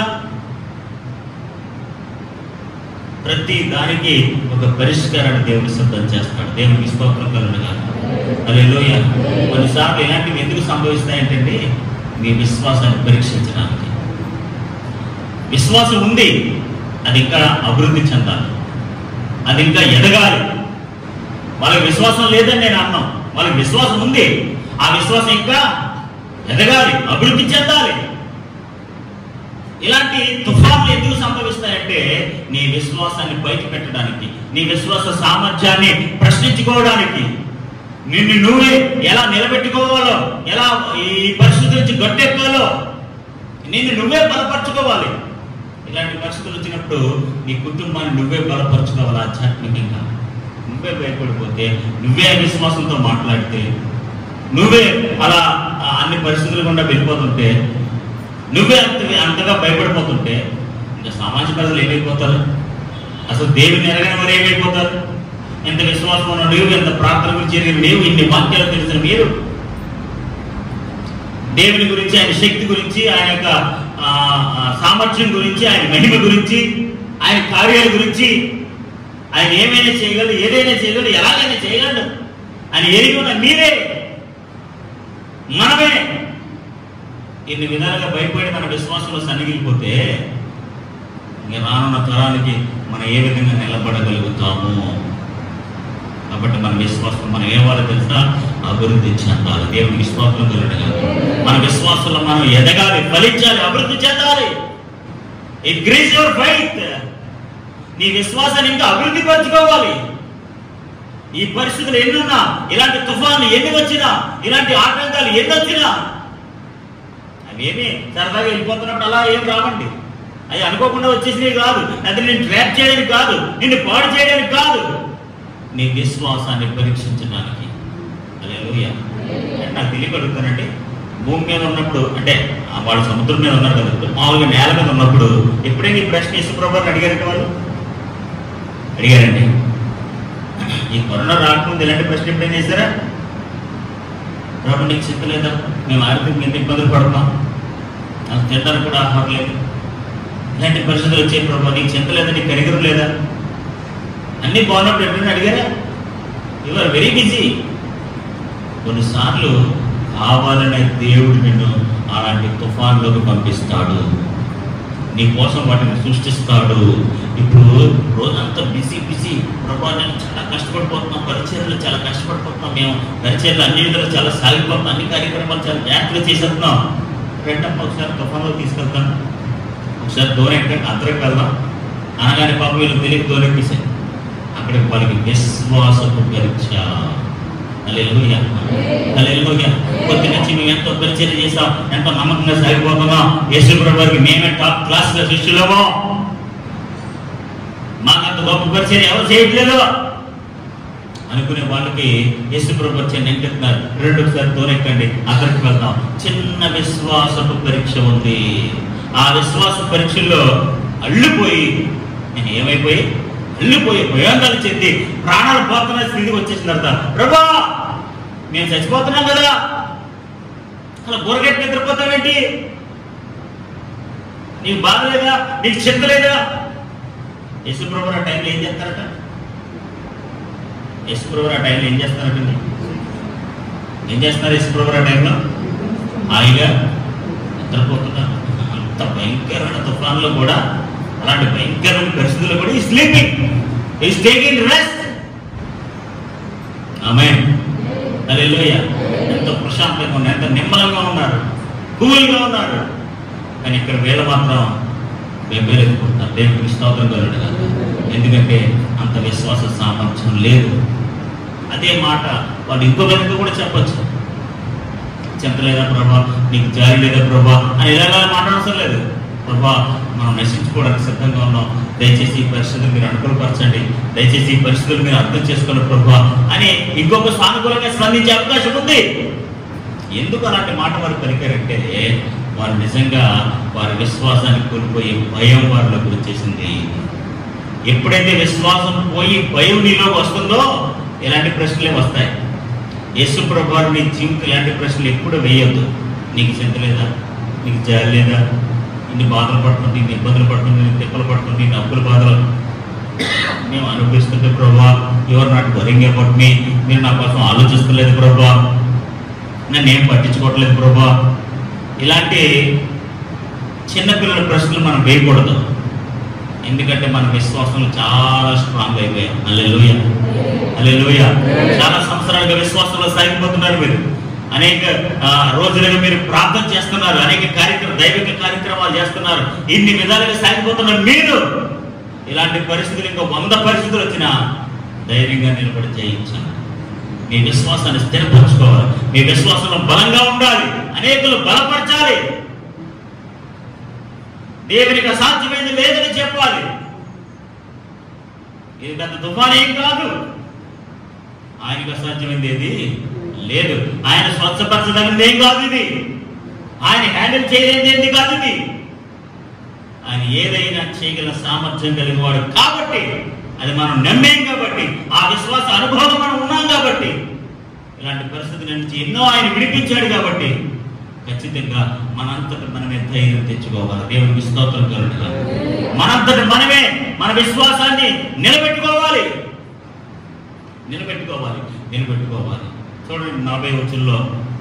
ప్రతి దానికి ఒక పరిష్కారాన్ని దేవుడు సిద్ధం చేస్తాడు దేవునికి స్తోత్రం కలుగుగా అదే లోయ కొన్నిసార్లు ఇలాంటివి ఎందుకు సంభవిస్తాయంటే మీ విశ్వాసాన్ని పరీక్షించడానికి విశ్వాసం ఉంది అది ఇంకా అభివృద్ధి చెందాలి అది ఇంకా ఎదగాలి వాళ్ళకి విశ్వాసం లేదని నేను అన్నాం వాళ్ళకి విశ్వాసం ఉంది ఆ విశ్వాసం ఇంకా ఎదగాలి అభివృద్ధి చెందాలి ఇలాంటి తుఫాన్లు ఎందుకు సంభవిస్తాయంటే నీ విశ్వాసాన్ని బయట పెట్టడానికి నీ విశ్వాస సామర్థ్యాన్ని ప్రశ్నించుకోవడానికి నిన్ను నువ్వే ఎలా నిలబెట్టుకోవాలో ఎలా ఈ పరిస్థితి నుంచి గట్టెక్కాలో నిన్ను నువ్వే బలపరచుకోవాలి ఇలాంటి పరిస్థితులు వచ్చినప్పుడు నీ కుటుంబాన్ని నువ్వే బలపరచుకోవాలి ఆధ్యాత్మికంగా నువ్వే భయపడిపోతే నువ్వే విశ్వాసంతో మాట్లాడితే నువ్వే అలా ఆ అన్ని పరిస్థితులు గుండా వెళ్ళిపోతుంటే నువ్వే అంత అంతగా భయపడిపోతుంటే ఇంకా సామాజిక ప్రజలు ఏమైపోతారు అసలు దేవుని ఎరగని వారు ఏమైపోతారు ఎంత విశ్వాసం ఉన్న నీవు ఎంత ప్రార్థన గురించి ఎరిగిన నీవు ఇన్ని వాక్యాలు తెలిసిన మీరు దేవుని గురించి ఆయన శక్తి గురించి ఆయన యొక్క ఆ, ఆ, సామర్థ్యం గురించి ఆయన మహిమ గురించి ఆయన కార్యాల గురించి ఆయన ఏమైనా చేయగలడు ఏదైనా చేయగలడు ఎలాగైనా చేయగలడు అని ఎరిగి ఉన్న మీరే మనమే ఇన్ని విధాలుగా భయపడి మన విశ్వాసంలో సన్నిగిలిపోతే ఇంక రానున్న తరానికి మనం ఏ విధంగా నిలబడగలుగుతాము కాబట్టి మన విశ్వాసం మనం ఏవాలో తెలుసా అభివృద్ధి చెందాలి దేవుని విశ్వాసం కలగడం మన విశ్వాసంలో మనం ఎదగాలి ఫలించాలి అభివృద్ధి చెందాలి ఇంక్రీజ్ యువర్ ఫైత్ నీ విశ్వాసాన్ని ఇంకా అభివృద్ధి పరచుకోవాలి ఈ పరిస్థితులు ఎన్నున్నా ఇలాంటి తుఫాన్లు ఎన్ని వచ్చినా ఇలాంటి ఆటంకాలు ఎన్ని వచ్చినా అవేమి సరదాగా వెళ్ళిపోతున్నప్పుడు అలా ఏం రావండి అవి అనుకోకుండా వచ్చేసినవి కాదు అది నేను ట్రాప్ చేయడానికి కాదు నిన్ను పాడు చేయడానికి కాదు నీ విశ్వాసాన్ని పరీక్షించడానికి అదే నాకు తెలియక అడుగుతానండి భూమి మీద ఉన్నప్పుడు అంటే ఆ వాళ్ళు సముద్రం మీద ఉన్నారు కదా మామూలుగా నేల మీద ఉన్నప్పుడు ఎప్పుడైనా ఈ ప్రశ్న యేసుప్రభుని అడిగారంటే వాళ్ళు అడిగారండి ఈ కరోనా రాకముందు ఇలాంటి ప్రశ్న ఎప్పుడైనా చేశారా ప్రభు నీకు చింత లేదా మేము ఆర్థికంగా ఎంత ఇబ్బందులు పడుతున్నాం నాకు తినడానికి కూడా ఆహారం లేదు ఇలాంటి పరిస్థితులు వచ్చే ప్రభు నీకు చింత లేదా నీకు కరిగరం లేదా అన్నీ బాగున్నప్పుడు ఎప్పుడైనా అడిగారా యు ఆర్ వెరీ బిజీ కొన్నిసార్లు కావాలనే దేవుడు నిన్ను అలాంటి తుఫాన్లోకి పంపిస్తాడు నీ కోసం వాటిని సృష్టిస్తాడు ఇప్పుడు రోజంతా బిజీ బిజీ ప్రభా నేను చాలా కష్టపడిపోతున్నాం పరిచయలు చాలా కష్టపడిపోతున్నాం మేము పరిచయలు అన్ని విధాలు చాలా సాగిపోతున్నాం అన్ని కార్యక్రమాలు చాలా జాగ్రత్తగా చేసేస్తున్నాం వెంటనే ఒకసారి తుఫాన్లో తీసుకెళ్తాను ఒకసారి దూరం ఎక్కడ అందరికి వెళ్దాం అనగానే పాపం వీళ్ళు తెలియక దూరం ఎక్కేసారు అక్కడికి వాళ్ళకి విశ్వాసపు పరీక్ష అలెలుయ అలెలుయ కొద్ది నుంచి మేము ఎంతో పరిచయం చేసాం ఎంతో నమ్మకంగా సాగిపోతున్నాం యేసుప్రభు వారికి మేమే టాప్ క్లాస్ లో శిష్యులమో మాకంత గొప్ప పరిచయం ఎవరు చేయట్లేదు అనుకునే వాళ్ళకి యేసుప్రభు వచ్చి ఎంకెత్తున్నారు రెండు ఒకసారి దూరెక్కండి అక్కడికి వెళ్దాం చిన్న విశ్వాసపు పరీక్ష ఉంది ఆ విశ్వాస పరీక్షల్లో అల్లిపోయి నేను ఏమైపోయి అల్లిపోయి భయాందోళన చెంది ప్రాణాలు పోతున్న స్థితికి వచ్చేసిన తర్వాత ప్రభా మేము చచ్చిపోతున్నాం కదా అలా బురగెట్టి నిద్రపోతావేంటి నీకు బాధ లేదా నీకు చింత లేదా యేసుప్రభు ఆ టైంలో ఏం చేస్తారట యేసుప్రభు ఆ టైంలో ఏం చేస్తారటండి ఏం చేస్తున్నారు యేసుప్రభు ఆ టైంలో హాయిగా నిద్రపోతున్నారు అంత భయంకరమైన తుఫాన్లో కూడా అలాంటి భయంకరమైన పరిస్థితుల్లో కూడా ఈ స్లీపింగ్ ఈస్ టేకింగ్ రెస్ట్ ఆమె అదే ఎంతో ప్రశాంతంగా ఉన్నారు ఎంత నిమ్మలంగా ఉన్నారు కూల్గా ఉన్నారు కానీ ఇక్కడ వీళ్ళ మాత్రం బెంబేలెత్తుకుంటున్నారు దేవుడికి స్తోత్రం కలుగుడు కాదు ఎందుకంటే అంత విశ్వాస సామర్థ్యం లేదు అదే మాట వాళ్ళు ఇంకో విధంగా కూడా చెప్పొచ్చు చెప్పలేదా ప్రభా నీకు జారి లేదా ప్రభా అని ఇలాగా మాట్లాడవసరం లేదు ప్రభా మనం నశించుకోవడానికి సిద్ధంగా ఉన్నాం దయచేసి ఈ పరిస్థితులు మీరు అనుకూలపరచండి దయచేసి ఈ పరిస్థితులు మీరు అర్థం చేసుకోండి ప్రభా అని ఇంకొక సానుకూలంగా స్పందించే అవకాశం ఉంది ఎందుకు అలాంటి మాట వారు పలికారంటే వారు నిజంగా వారి విశ్వాసాన్ని కోల్పోయి భయం వారిలోకి వచ్చేసింది ఎప్పుడైతే విశ్వాసం పోయి భయం నీలోకి వస్తుందో ఇలాంటి ప్రశ్నలే వస్తాయి యేసు ప్రభు నీ జీవితం ఇలాంటి ప్రశ్నలు ఎప్పుడు వేయొద్దు నీకు చింత లేదా నీకు జాలి లేదా ఇన్ని బాధలు పడుతుంది ఇన్ని ఇబ్బందులు పడుతుంది ఇన్ని తిప్పలు పడుతుంది ఇన్ని అప్పుల బాధలు మేము అనుభవిస్తుంటే ప్రభా ఎవరు నాకు వరింగ్ అబౌట్ మీ మీరు నా కోసం ఆలోచిస్తలేదు ప్రభా నన్ను ఏం పట్టించుకోవట్లేదు ప్రభా ఇలాంటి చిన్నపిల్లల ప్రశ్నలు మనం వేయకూడదు ఎందుకంటే మన విశ్వాసంలో చాలా స్ట్రాంగ్ అయిపోయాం అల్లెలుయ అల్లెలుయ చాలా సంవత్సరాలుగా విశ్వాసంలో సాగిపోతున్నారు మీరు అనేక ఆ, రోజులుగా మీరు ప్రార్థన చేస్తున్నారు అనేక కార్యక్రమ దైవిక కార్యక్రమాలు చేస్తున్నారు ఇన్ని విధాలుగా సాగిపోతున్నారు మీరు ఇలాంటి పరిస్థితులు ఇంకా వంద పరిస్థితులు వచ్చినా ధైర్యంగా నిలబడి జయించాలి మీ విశ్వాసాన్ని స్థిరపరచుకోవాలి మీ విశ్వాసంలో బలంగా ఉండాలి అనేకులు బలపరచాలి దేవునికి అసాధ్యమైనది లేదని చెప్పాలి ఇది పెద్ద తుఫాన్ ఏం కాదు ఆయనకు అసాధ్యమైనది ఏది లేదు ఆయన స్వచ్ఛపరచదగినది ఏం కాదు ఇది ఆయన హ్యాండిల్ చేయలేనిది ఏంది కాదు ఇది ఆయన ఏదైనా చేయగల సామర్థ్యం కలిగిన వాడు కాబట్టి అది మనం నమ్మేం కాబట్టి ఆ విశ్వాస అనుభవం మనం ఉన్నాం కాబట్టి ఇలాంటి పరిస్థితుల నుంచి ఎన్నో ఆయన విడిపించాడు కాబట్టి ఖచ్చితంగా మనంతటి మనమే ధైర్యం తెచ్చుకోవాలి దేవునికి స్తోత్రం కలుగుగా మనంతటి మనమే మన విశ్వాసాన్ని నిలబెట్టుకోవాలి నిలబెట్టుకోవాలి నిలబెట్టుకోవాలి చూడండి నలభై వచ్చుల్లో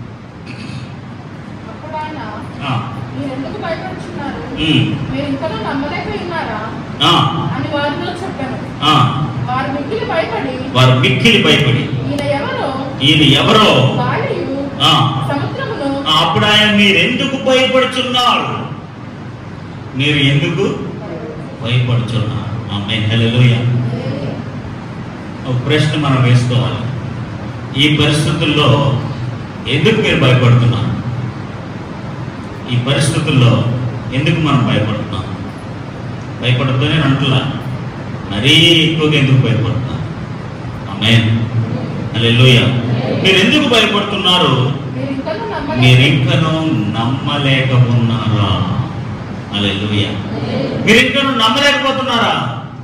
అప్పుడు ఆయన ఆ, మీరు ఎందుకు భయపడుతున్నారు ఉమ్, మీరు ఇంకనూ నమ్మలేకపోయినారా ఆ, అని వారిలో చెప్పాను ఆ. వారు మిక్కిలి భయపడి వారు మిక్కిలి భయపడి ఈయన ఎవరో ఈయన ఎవరో గాలియు ఆ, సముద్రమును ఆ, అప్పుడు ఆయన మీరెందుకు భయపడుచున్నారు మీరు ఎందుకు భయపడుచున్నారు ఆమె హల్లెలూయా ఒక ప్రశ్న మనం వేసుకోవాలి ఈ పరిస్థితుల్లో ఎందుకు మీరు భయపడుతున్నారు ఈ పరిస్థితుల్లో ఎందుకు మనం భయపడుతున్నాం భయపడుతూనే అంటున్నా మరీ ఎక్కువగా ఎందుకు భయపడుతున్నారు ఆమె హల్లెలూయ మీరు ఎందుకు భయపడుతున్నారు మీరు ఇంకనూ మీరు నమ్మలేదు ఇంకనూ నమ్మలేక ఉన్నారా హల్లెలూయ మీరు ఇంకనూ నమ్మలేకపోతున్నారా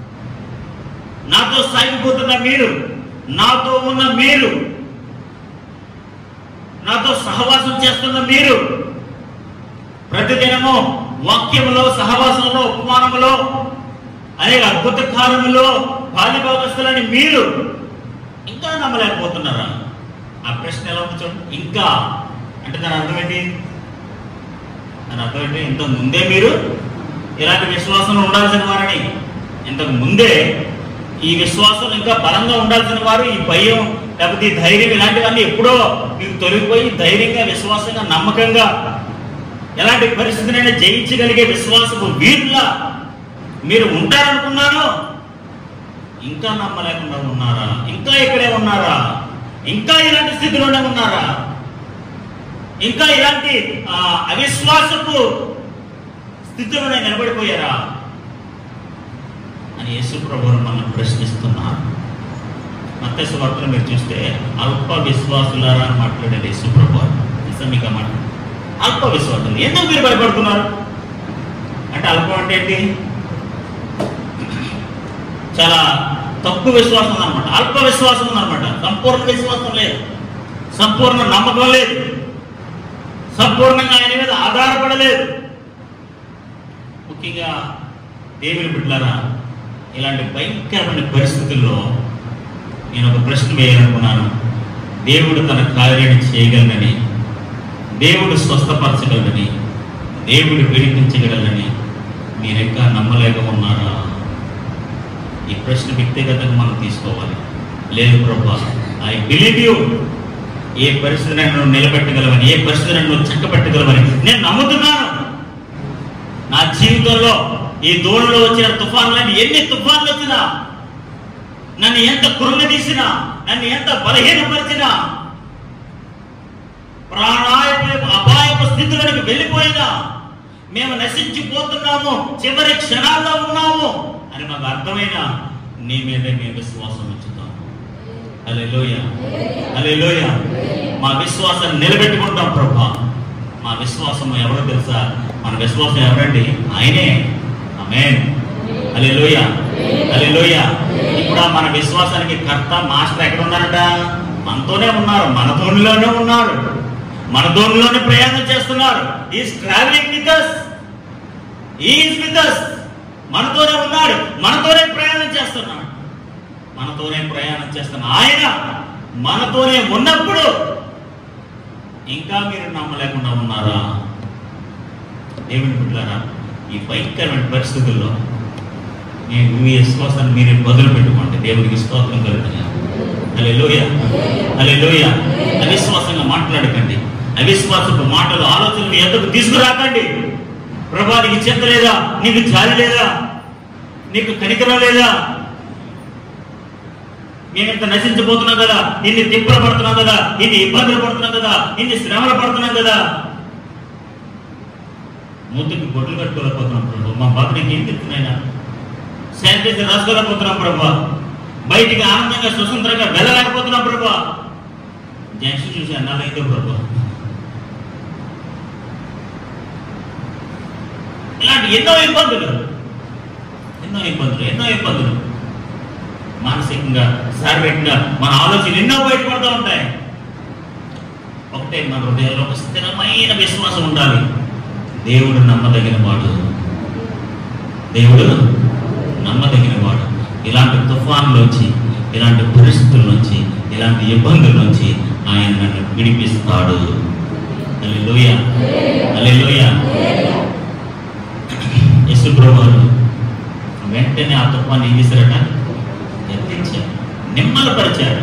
నాతో సాగిపోతున్న మీరు నాతో ఉన్న మీరు నాతో సహవాసం చేస్తున్న మీరు ప్రతిదినము వాక్యములో సహవాసంలో ఉపమానములో అనేక అద్భుత కార్యములో బాల్యభాగస్తులని మీరు ఇంకా నమ్మలేకపోతున్నారా ఆ ప్రశ్న ఎలా ఉంది చూడండి ఇంకా అంటే దాని అర్థం ఏంటి దాని అర్థం ఏంటి ఇంతకు ముందే మీరు ఇలాంటి విశ్వాసంలో ఉండాల్సిన వారని ఇంతకు ముందే ఈ విశ్వాసం ఇంకా బలంగా ఉండాల్సిన వారు ఈ భయం లేకపోతే ఈ ధైర్యం ఇలాంటివన్నీ ఎప్పుడో మీకు తొలగిపోయి ధైర్యంగా విశ్వాసంగా నమ్మకంగా ఎలాంటి పరిస్థితినైనా జయించగలిగే విశ్వాసపు వీరులా మీరు ఉంటారనుకున్నాను ఇంకా నమ్మలేకుండా ఉన్నారా ఇంకా ఇక్కడే ఉన్నారా ఇంకా ఇలాంటి స్థితిలోనే ఉన్నారా ఇంకా ఇలాంటి ఆ, అవిశ్వాసపు స్థితిలోనే నిలబడిపోయారా అని యేసు ప్రభువును మనం ప్రశ్నిస్తున్నారు మత్స్య వార్తలు మీరు చూస్తే అల్ప విశ్వాసులారా అని మాట్లాడాడు యేసు ప్రభు నిజం మీకు ఆ మాట అల్ప విశ్వాసులు ఎందుకు మీరు భయపడుతున్నారు అంటే అల్పం అంటే ఏంటి చాలా తక్కువ విశ్వాసం అనమాట అల్ప విశ్వాసం ఉందన్నమాట సంపూర్ణ విశ్వాసం లేదు సంపూర్ణ నమ్మకం లేదు సంపూర్ణంగా ఆయన మీద ఆధారపడలేదు ముఖ్యంగా దేవుని బిడ్డలారా ఇలాంటి భయంకరమైన పరిస్థితుల్లో నేను ఒక ప్రశ్న వేయాలనుకున్నాను దేవుడు తన కార్యాన్ని చేయగలనని దేవుడు స్వస్థపరచగలనని దేవుడు విడిపించగలనని మీరు ఇంకా నమ్మలేక ఉన్నారా ఈ ప్రశ్న వ్యక్తిగతంగా మనం తీసుకోవాలి లేదు ప్రభా ఐ బిలీవ్ యూ ఏ పరిస్థితి నన్ను నిలబెట్టగలవని ఏ పరిస్థితి నన్ను చక్కబెట్టగలవని నేను నమ్ముతున్నాను నా జీవితంలో ఈ దోణిలో వచ్చిన తుఫాన్లని ఎన్ని తుఫాన్లు వచ్చినా నన్ను ఎంత కృంగదీసినా నన్ను ఎంత బలహీనపరిచినా ప్రాణాయపు అపాయపు స్థితిలోకి వెళ్ళిపోయినా మేము నశించిపోతున్నాము చివరి క్షణాల్లో ఉన్నాము అని మాకు అర్థమైన నీ మీదే మేము విశ్వాసం ఉంచుతాం అలెలోయ అలెలోయ మా విశ్వాసాన్ని నిలబెట్టుకుంటాం ప్రభా మా విశ్వాసం ఎవరో తెలుసా మన విశ్వాసం ఎవరండి ఆయనే ఆమేన్ హల్లెలూయ హల్లెలూయ ఇప్పుడు ఆ మన విశ్వాసానికి కర్త మాస్టర్ ఎక్కడ ఉన్నారట మనతోనే ఉన్నారు మన తోనిలోనే ఉన్నారు మన తోనిలోనే ప్రయాణం చేస్తున్నారు is travelling with us is with us మనతోనే ఉన్నాడు మనతోనే ప్రయాణం చేస్తున్నాడు మనతోనే ప్రయాణం చేస్తున్న ఆయన మనతోనే ఉన్నప్పుడు ఇంకా మీరు నమ్మలేకుండా ఉన్నారా దేవుని బిడ్డారా ఈ భయంకరమైన పరిస్థితుల్లో నేను మీ విశ్వాసాన్ని మీరే బదులు పెట్టుకోండి దేవునికి స్తోత్రం కలుగుతుంది అలే లోయ అలే లోయ అవిశ్వాసంగా మాట్లాడకండి అవిశ్వాసపు మాటలు ఆలోచనలు ఎందుకు తీసుకురాకండి ప్రభా నీకు చింత లేదా నీకు జాలి లేదా నీకు కనికరం లేదా మేము ఇంత నశించబోతున్నాం కదా ఇన్ని తిప్పలు పడుతున్నాం కదా ఇన్ని ఇబ్బందులు పడుతున్నాం కదా ఇన్ని శ్రమలు పడుతున్నాం కదా మూతికి బొట్లు కట్టుకోలేకపోతున్నాం ప్రభు మా బాధనికి ఏం తెచ్చునైనా శానిటైజర్ రాసుకోలేకపోతున్నాం ప్రభు బయటికి ఆనందంగా స్వతంత్రంగా వెళ్ళలేకపోతున్నాం ప్రభు జంక్షన్ చూసి అన్నాలైతే ప్రభు ఇలాంటి ఎన్నో ఇబ్బందులు ఎన్నో ఇబ్బందులు ఎన్నో ఇబ్బందులు మానసికంగా శారీరకంగా మన ఆలోచనలు ఎన్నో బయటపడుతూ ఉంటాయి ఒకటే మన హృదయంలో ఒక స్థిరమైన విశ్వాసం ఉండాలి దేవుడు నమ్మదగిన వాడు దేవుడు నమ్మదగిన వాడు ఇలాంటి తుఫాన్లోంచి ఇలాంటి పరిస్థితుల నుంచి ఇలాంటి ఇబ్బందుల నుంచి ఆయన నన్ను విడిపిస్తాడు అల్లెలూయ అల్లెలూయ యశుప్రభుడు వెంటనే ఆ తుఫాన్ని ఏం చేశారట ఎత్తించారు నిమ్మలపరిచారు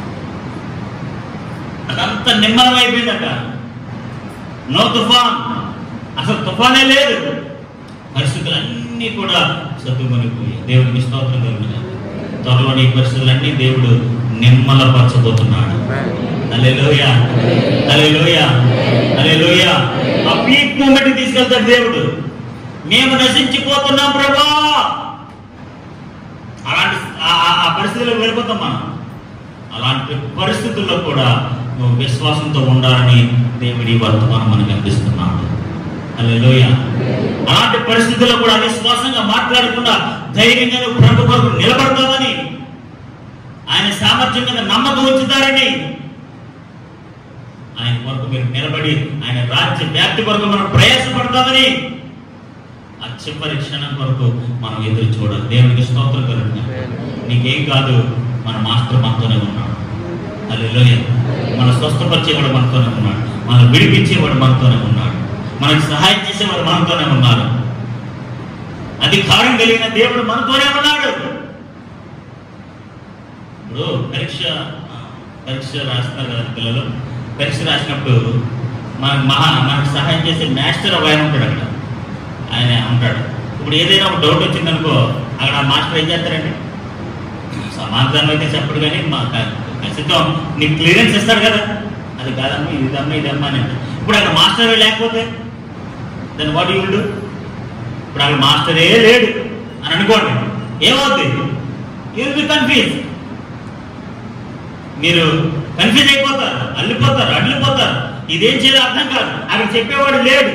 అదంతా నిమ్మలం అయిపోయిందట నో తుఫాన్ అసలు తుఫానే లేదు పరిస్థితులన్నీ కూడా సర్దుకొనిపోయాయి దేవుడికి స్తోత్రం కలుగుతుంది త్వరలోని ఈ పరిస్థితులన్నీ దేవుడు నిమ్మలపరచబోతున్నాడు అలెలోయ అలెలోయ అలెలోయ ఆ పీక్ మూమెంట్ తీసుకెళ్తాడు దేవుడు మేము నశించిపోతున్నాం ప్రభా అలాంటి ఆ- ఆ- ఆ పరిస్థితులకు వెళ్ళిపోతాం మనం అలాంటి పరిస్థితుల్లో కూడా నువ్వు విశ్వాసంతో ఉండాలని దేవుడి వర్తమానం మనకు అందిస్తున్నాడు హల్లెలూయ అలాంటి పరిస్థితుల్లో కూడా విశ్వాసంగా మాట్లాడకుండా ధైర్యంగా నువ్వు ప్రభు కొరకు నిలబడతామని ఆయన సామర్థ్యం మీద నమ్మకం ఉంచుతారని ఆయన కొరకు మీరు నిలబడి ఆయన రాజ్య వ్యాప్తి కొరకు మనం ప్రయాసపడతామని ఆ చివరి క్షణం కొరకు మనం ఎదురు చూడాలి దేవునికి స్తోత్రం కలుగుతుంది నీకేం కాదు మన మాస్టర్ మనతోనే ఉన్నాడు అల్లెలోయ మన స్వస్థపరిచేవాడు మనతోనే ఉన్నాడు మన విడిపించేవాడు మనతోనే ఉన్నాడు మనకు సహాయం చేసేవాడు మనతోనే ఉన్నారు అధికారం కలిగిన దేవుడు మనతోనే ఉన్నాడు ఇప్పుడు పరీక్ష పరీక్ష రాస్తారు కదా పిల్లలు పరీక్ష రాసినప్పుడు మన మహా మనకు సహాయం చేసే మాస్టర్ ఒక ఆయన ఉంటాడు అక్కడ ఆయన ఉంటాడు ఇప్పుడు ఏదైనా ఒక డౌట్ వచ్చిందనుకో అక్కడ ఆ మాస్టర్ ఏం చేస్తారండి సమాధానం అయితే చెప్పడు కానీ మా క- ఖచ్చితం నీకు క్లియరెన్స్ ఇస్తాడు కదా అది కాదమ్మా ఇదమ్మా ఇదమ్మా అని అంటాడు. ఇప్పుడు అక్కడ మాస్టర్ లేకపోతే దాన్ని వాట్ యూ విల్ ఇప్పుడు అక్కడ మాస్టరే లేడు అని అనుకోండి ఏమవుద్ది యూ బి కన్ఫ్యూజ్ మీరు కన్ఫ్యూజ్ అయిపోతారు అల్లిపోతారు అల్లిపోతారు ఇదేం చేయాలో అర్థం కాదు అక్కడ చెప్పేవాడు లేడు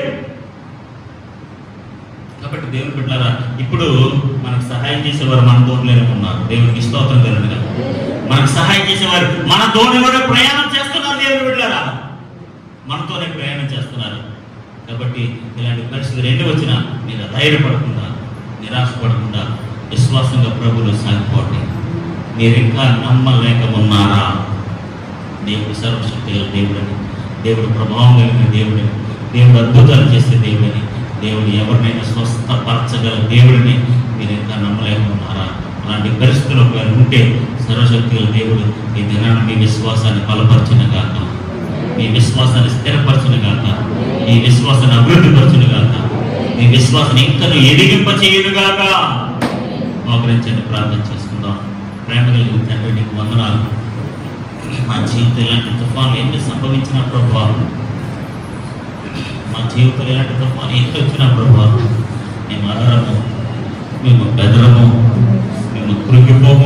కాబట్టి దేవుని బిడ్డారా ఇప్పుడు మనకు సహాయం చేసేవారు మన తోటలోనే ఉన్నారు దేవునికి స్తోత్రం కలుగుగా మనకు సహాయం చేసేవారు మన తోటలోనే ప్రయాణం చేస్తున్నారు దేవుని బిడ్డారా మనతోనే ప్రయాణం చేస్తున్నారు కాబట్టి ఇలాంటి పరిస్థితులు ఎన్ని వచ్చినా మీరు ధైర్యపడకుండా నిరాశపడకుండా విశ్వాసంగా ప్రభులు సాగిపోండి మీరు ఇంకా నమ్మలేక ఉన్నారా దేవుడు సర్వశక్తి గల దేవుడని దేవుడు ప్రభావం కలిగిన దేవుడని దేవుడు అద్భుతాలు చేసే దేవుడని దేవుడు ఎవరినైనా స్వస్థపరచగల దేవుడిని మీరు ఇంకా నమ్మలేక ఉన్నారా అలాంటి పరిస్థితులు ఒకవేళ ఉంటే సర్వశక్తి గల దేవుడు ఈ దినాన్ని మీ విశ్వాసాన్ని బలపరిచిన గాక మీ విశ్వాసాన్ని స్థిరపరచును గాక మీ విశ్వాసాన్ని అభివృద్ధి పరచును గాక మీ విశ్వాసాన్ని ఇంకా ఎదిగింప చేయను గాక మోకరించండి ప్రార్థన చేసుకుందాం ప్రేమ కలిగిన తండ్రి నీకు వందనాలు మా జీవితం ఇలాంటి తుఫాన్లు ఎన్ని సంభవించిన ప్రభావ మా జీవితంలో ఇలాంటి తుఫాను ఎన్ని వచ్చిన ప్రభావ మేము అదరము మేము బెదరము మేము కృంగిపోము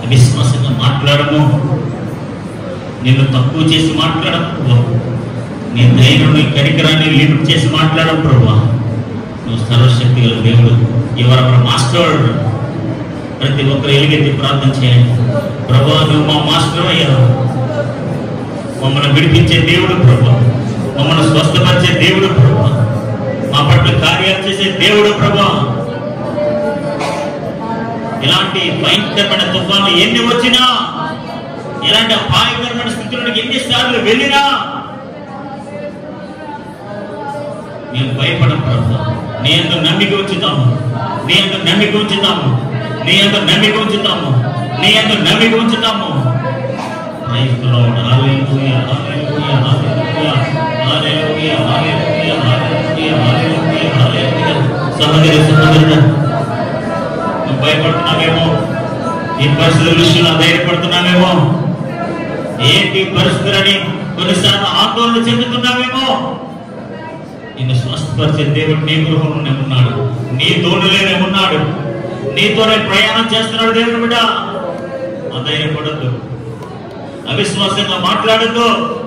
అవిశ్వాసంగా మాట్లాడము నిన్ను తక్కువ చేసి మాట్లాడము ప్రభావ నీ ధైర్యం నీ కనికరాన్ని లిమిట్ చేసి మాట్లాడడం ప్రభా నువ్వు సర్వశక్తి గల దేవుడు ఎవరొకరు మాస్టర్ ప్రతి ఒక్కరు ఎలుగెత్తి ప్రార్థన చేయండి ప్రభా నువ్వు మా మాస్టర్ అయ్యా మమ్మల్ని విడిపించే దేవుడు ప్రభా మమ్మల్ని స్వస్థపరిచే దేవుడు ప్రభా మా పట్ల కార్యాలు చేసే దేవుడు ప్రభా ఇలాంటి భయంకరమైన తుఫాన్లు ఎన్ని వచ్చినా ఇలాంటి అపాయకరమైన స్థితులకు ఎన్నిసార్లు వెళ్ళినా మేము భయపడం ప్రభు నీ అంత నమ్మిక ఉంచుతాము నీ అంత నమ్మిక ఉంచుతాము నీ అంత నమ్మిక ఉంచుతాము నీ అంత నమ్మిక ఉంచుతాము Praise the Lord. Hallelujah. Hallelujah. Hallelujah. Hallelujah. Hallelujah. Hallelujah. Hallelujah. Hallelujah. సహోదరి సహోదరుడు నువ్వు భయపడుతున్నావేమో ఈ పరిస్థితుల విషయంలో ధైర్యపడుతున్నావేమో ఏంటి పరిస్థితులని కొన్నిసార్లు ఆందోళన చెందుతున్నావేమో నిన్ను స్వస్థపరిచే దేవుడు నీ గృహంలోనే ఉన్నాడు నీ తోడులోనే ఉన్నాడు నీతోనే ప్రయాణం చేస్తున్నాడు దేవుడు బిడ్డ అధైర్యపడద్దు అవిశ్వాసంగా మాట్లాడద్దు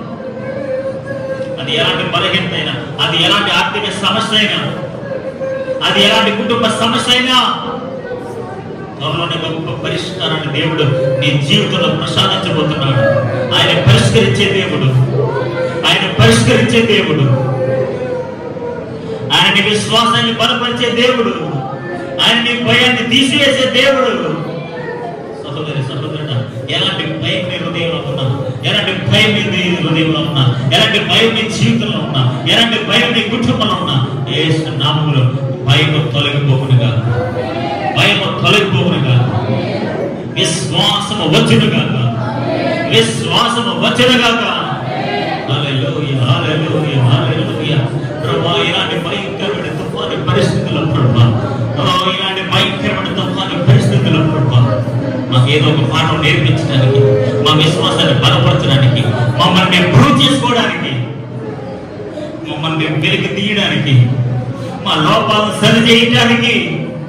అది ఎలాంటి బలహీనత అయినా అది ఎలాంటి ఆర్థిక సమస్య అయినా అది ఎలాంటి కుటుంబ సమస్య అయినా త్వరలోనే గొప్ప పరిష్కారాన్ని దేవుడు నీ జీవితంలో ప్రసాదించబోతున్నాడు ఆయన పరిష్కరించే దేవుడు ఆయన పరిష్కరించే దేవుడు ఆయన నీ విశ్వాసాన్ని బలపరిచే దేవుడు ఆయన నీ భయాన్ని తీసివేసే దేవుడు సహోదరి సహోదరుడ ఎలాంటి భయం నీ హృదయంలో ఉన్నా ఎలాంటి భయం నీ హృదయంలో ఉన్నా ఎలాంటి భయం నీ జీవితంలో ఉన్నా ఎలాంటి భయం నీ కుటుంబంలో ఉన్నా ఏసు నామములో భయం తొలగిపోకునుగా భయం తొలగిపోకునుగా విశ్వాసము వచ్చునుగాక విశ్వాసము వచ్చునుగాక హల్లెలూయా హల్లెలూయా హల్లెలూయా ప్రభా ఇలాంటి భయంకరమైన తుఫాను పరిస్థితుల్లో ప్రభా ఓ ఇలాంటి భయంకరమైన తుఫాను పరిస్థితుల్లో ప్రభా మాకు ఏదో ఒక పాఠం నేర్పించడానికి మా విశ్వాసాన్ని బలపరచడానికి మమ్మల్ని మేము ప్రూవ్ చేసుకోవడానికి మమ్మల్ని మేము వెలికి తీయడానికి మా లోపాలను సరి చేయడానికి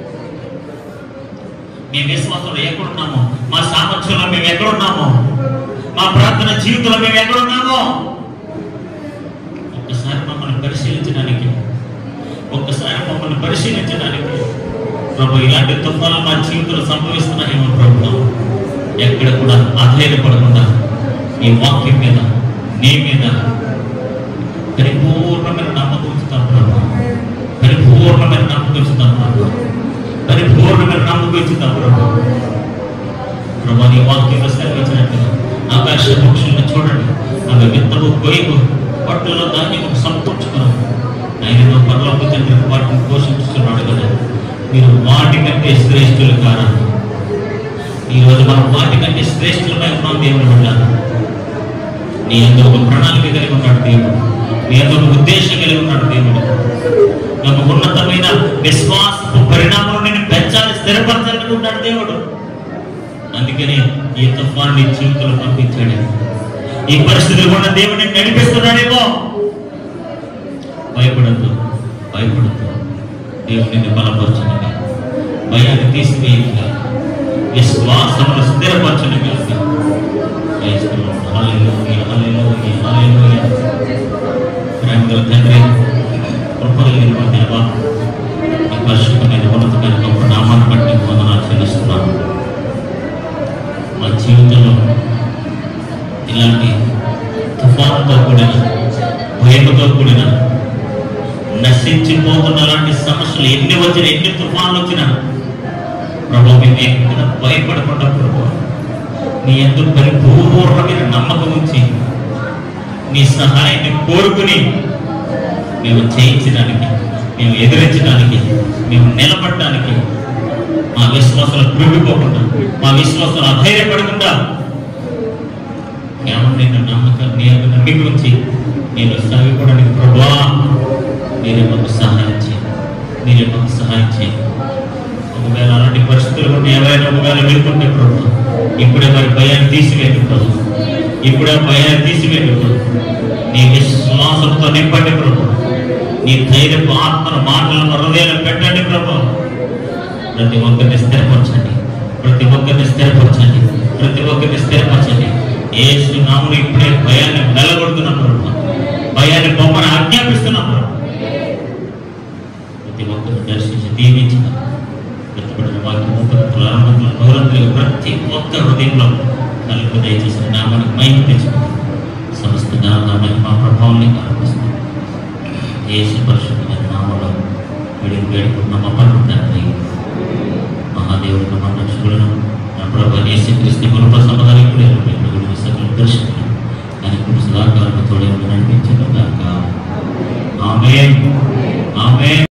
మీ విశ్వాసంలో ఎక్కడున్నామో మా సామర్థ్యంలో మేము ఎక్కడున్నామో మా ప్రార్థన జీవితంలో మేము ఎక్కడున్నామో ఒక్కసారి మమ్మల్ని పరిశీలించడానికి ఒక్కసారి మమ్మల్ని పరిశీలించడానికి ప్రభు ఇలాంటి తుఫాలు మా జీవితంలో సంభవిస్తున్నాయేమో ప్రభు ఎక్కడ కూడా అధైర్యపడకుండా ఈ వాక్యం మీద నీ మీద పరిపూర్ణమైన నమ్మకం ఉంచుతాం ప్రభు పరిపూర్ణమైన నమ్మకం ఉంచుతాం ప్రభు పరిపూర్ణమైన నమ్మకం ఉంచుతాం ప్రభు ప్రభు నీ వాక్యంలో సెలవించినట్టుగా ఆకాశ పక్షులను చూడండి అవి విత్తము కొయ్యకు పట్టులో ధాన్యము సమకూర్చుకున్నాం ఆయనతో పరలోక తండ్రి వాటిని పోషించుతున్నాడు కదా మీరు వాటి కంటే శ్రేష్ఠులు కారా ఈరోజు మనం వాటి కంటే శ్రేష్ఠులమై ఉన్నాం దేవుని వల్ల నీ అందు ఒక ప్రణాళిక కలిగి ఉన్నాడు దేవుడు నీ అందు ఒక ఉద్దేశం కలిగి ఉన్నాడు దేవుడు ఒక ఉన్నతమైన విశ్వాసపు పరిణామం నేను పెంచాలి స్థిరపరచాలనుకుంటాడు దేవుడు అందుకని ఈ తుఫాను నీ జీవితంలో పంపించాడు ఈ పరిస్థితులు కూడా దేవుడిని నడిపిస్తున్నాడేమో భయపడద్దు భయపడద్దు దేవుడిని బలపరచనుగా భయాన్ని తీసివేయగా విశ్వాసమును స్థిరపరచనుగా ప్రేమగల తండ్రి కృపగలిగిన దేవా ఈ పరిశుభ్రమైన ఉన్నతమైన గొప్ప నామాన్ని బట్టి వందనాలు చెల్లిస్తున్నాను మా జీవితంలో ఇలాంటి తుఫానుతో కూడిన భయముతో కూడిన నశించిపోతున్న అలాంటి సమస్యలు ఎన్ని వచ్చినా ఎన్ని తుఫాన్లు వచ్చినా ప్రభు మేము ఎక్కడ భయపడకుండా ప్రభు నీ ఎందుకు పరిపూర్ణమైన నమ్మకం ఉంచి నీ సహాయాన్ని కోరుకుని మేము జయించడానికి మేము ఎదిరించడానికి మేము నిలబడడానికి మా విశ్వాసాలు కృంగిపోకుండా మా విశ్వాసాలు అధైర్యపడకుండా కేవలం నేను నమ్మకం నీ యొక్క నమ్మిక ఉంచి నేను సాగిపోవడానికి ప్రభా మీరే మాకు సహాయం చేయండి మీరే మాకు సహాయం చేయండి ఒకవేళ అలాంటి పరిస్థితులు ఉంటే ఎవరైనా ఒకవేళ వెళ్తుంటే ప్రభు ఇప్పుడే మరి భయాన్ని తీసివేయండి ప్రభు ఇప్పుడే భయాన్ని తీసివేయండి ప్రభు నీ విశ్వాసంతో నింపండి ప్రభు నీ ధైర్యపు ఆత్మను మాటలను హృదయాలు పెట్టండి ప్రభు ప్రతి ఒక్కరిని స్థిరపరచండి ప్రతి ఒక్కరిని స్థిరపరచండి ప్రతి ఒక్కరిని స్థిరపరచండి ఏసు నాములు ఇప్పుడే భయాన్ని వెళ్ళగొడుతున్నాం ప్రభు భయాన్ని బొమ్మను ఆజ్ఞాపిస్తున్నాం ప్రభు. ప్రతి ఒక్కరు దర్శించి దీవించిన ఎత్తబడిన వాక్యం ముఖతులు అనుమతులు గౌరవతులు ప్రతి ఒక్క హృదయంలో కలుపు దయచేసిన నామానికి మహిమ తెచ్చుకుంటాం సమస్త జ్ఞాన మహిమ ప్రభావం ఆరంభిస్తున్నాం యేసు పరిశుద్ధమైన నామంలో వీడికి వేడుకున్న మా పనులు తండ్రి మహాదేవుడు మన రక్షకులను నా ప్రభు యేసు క్రీస్తు కృప సమాధానం కూడా సకల దర్శనం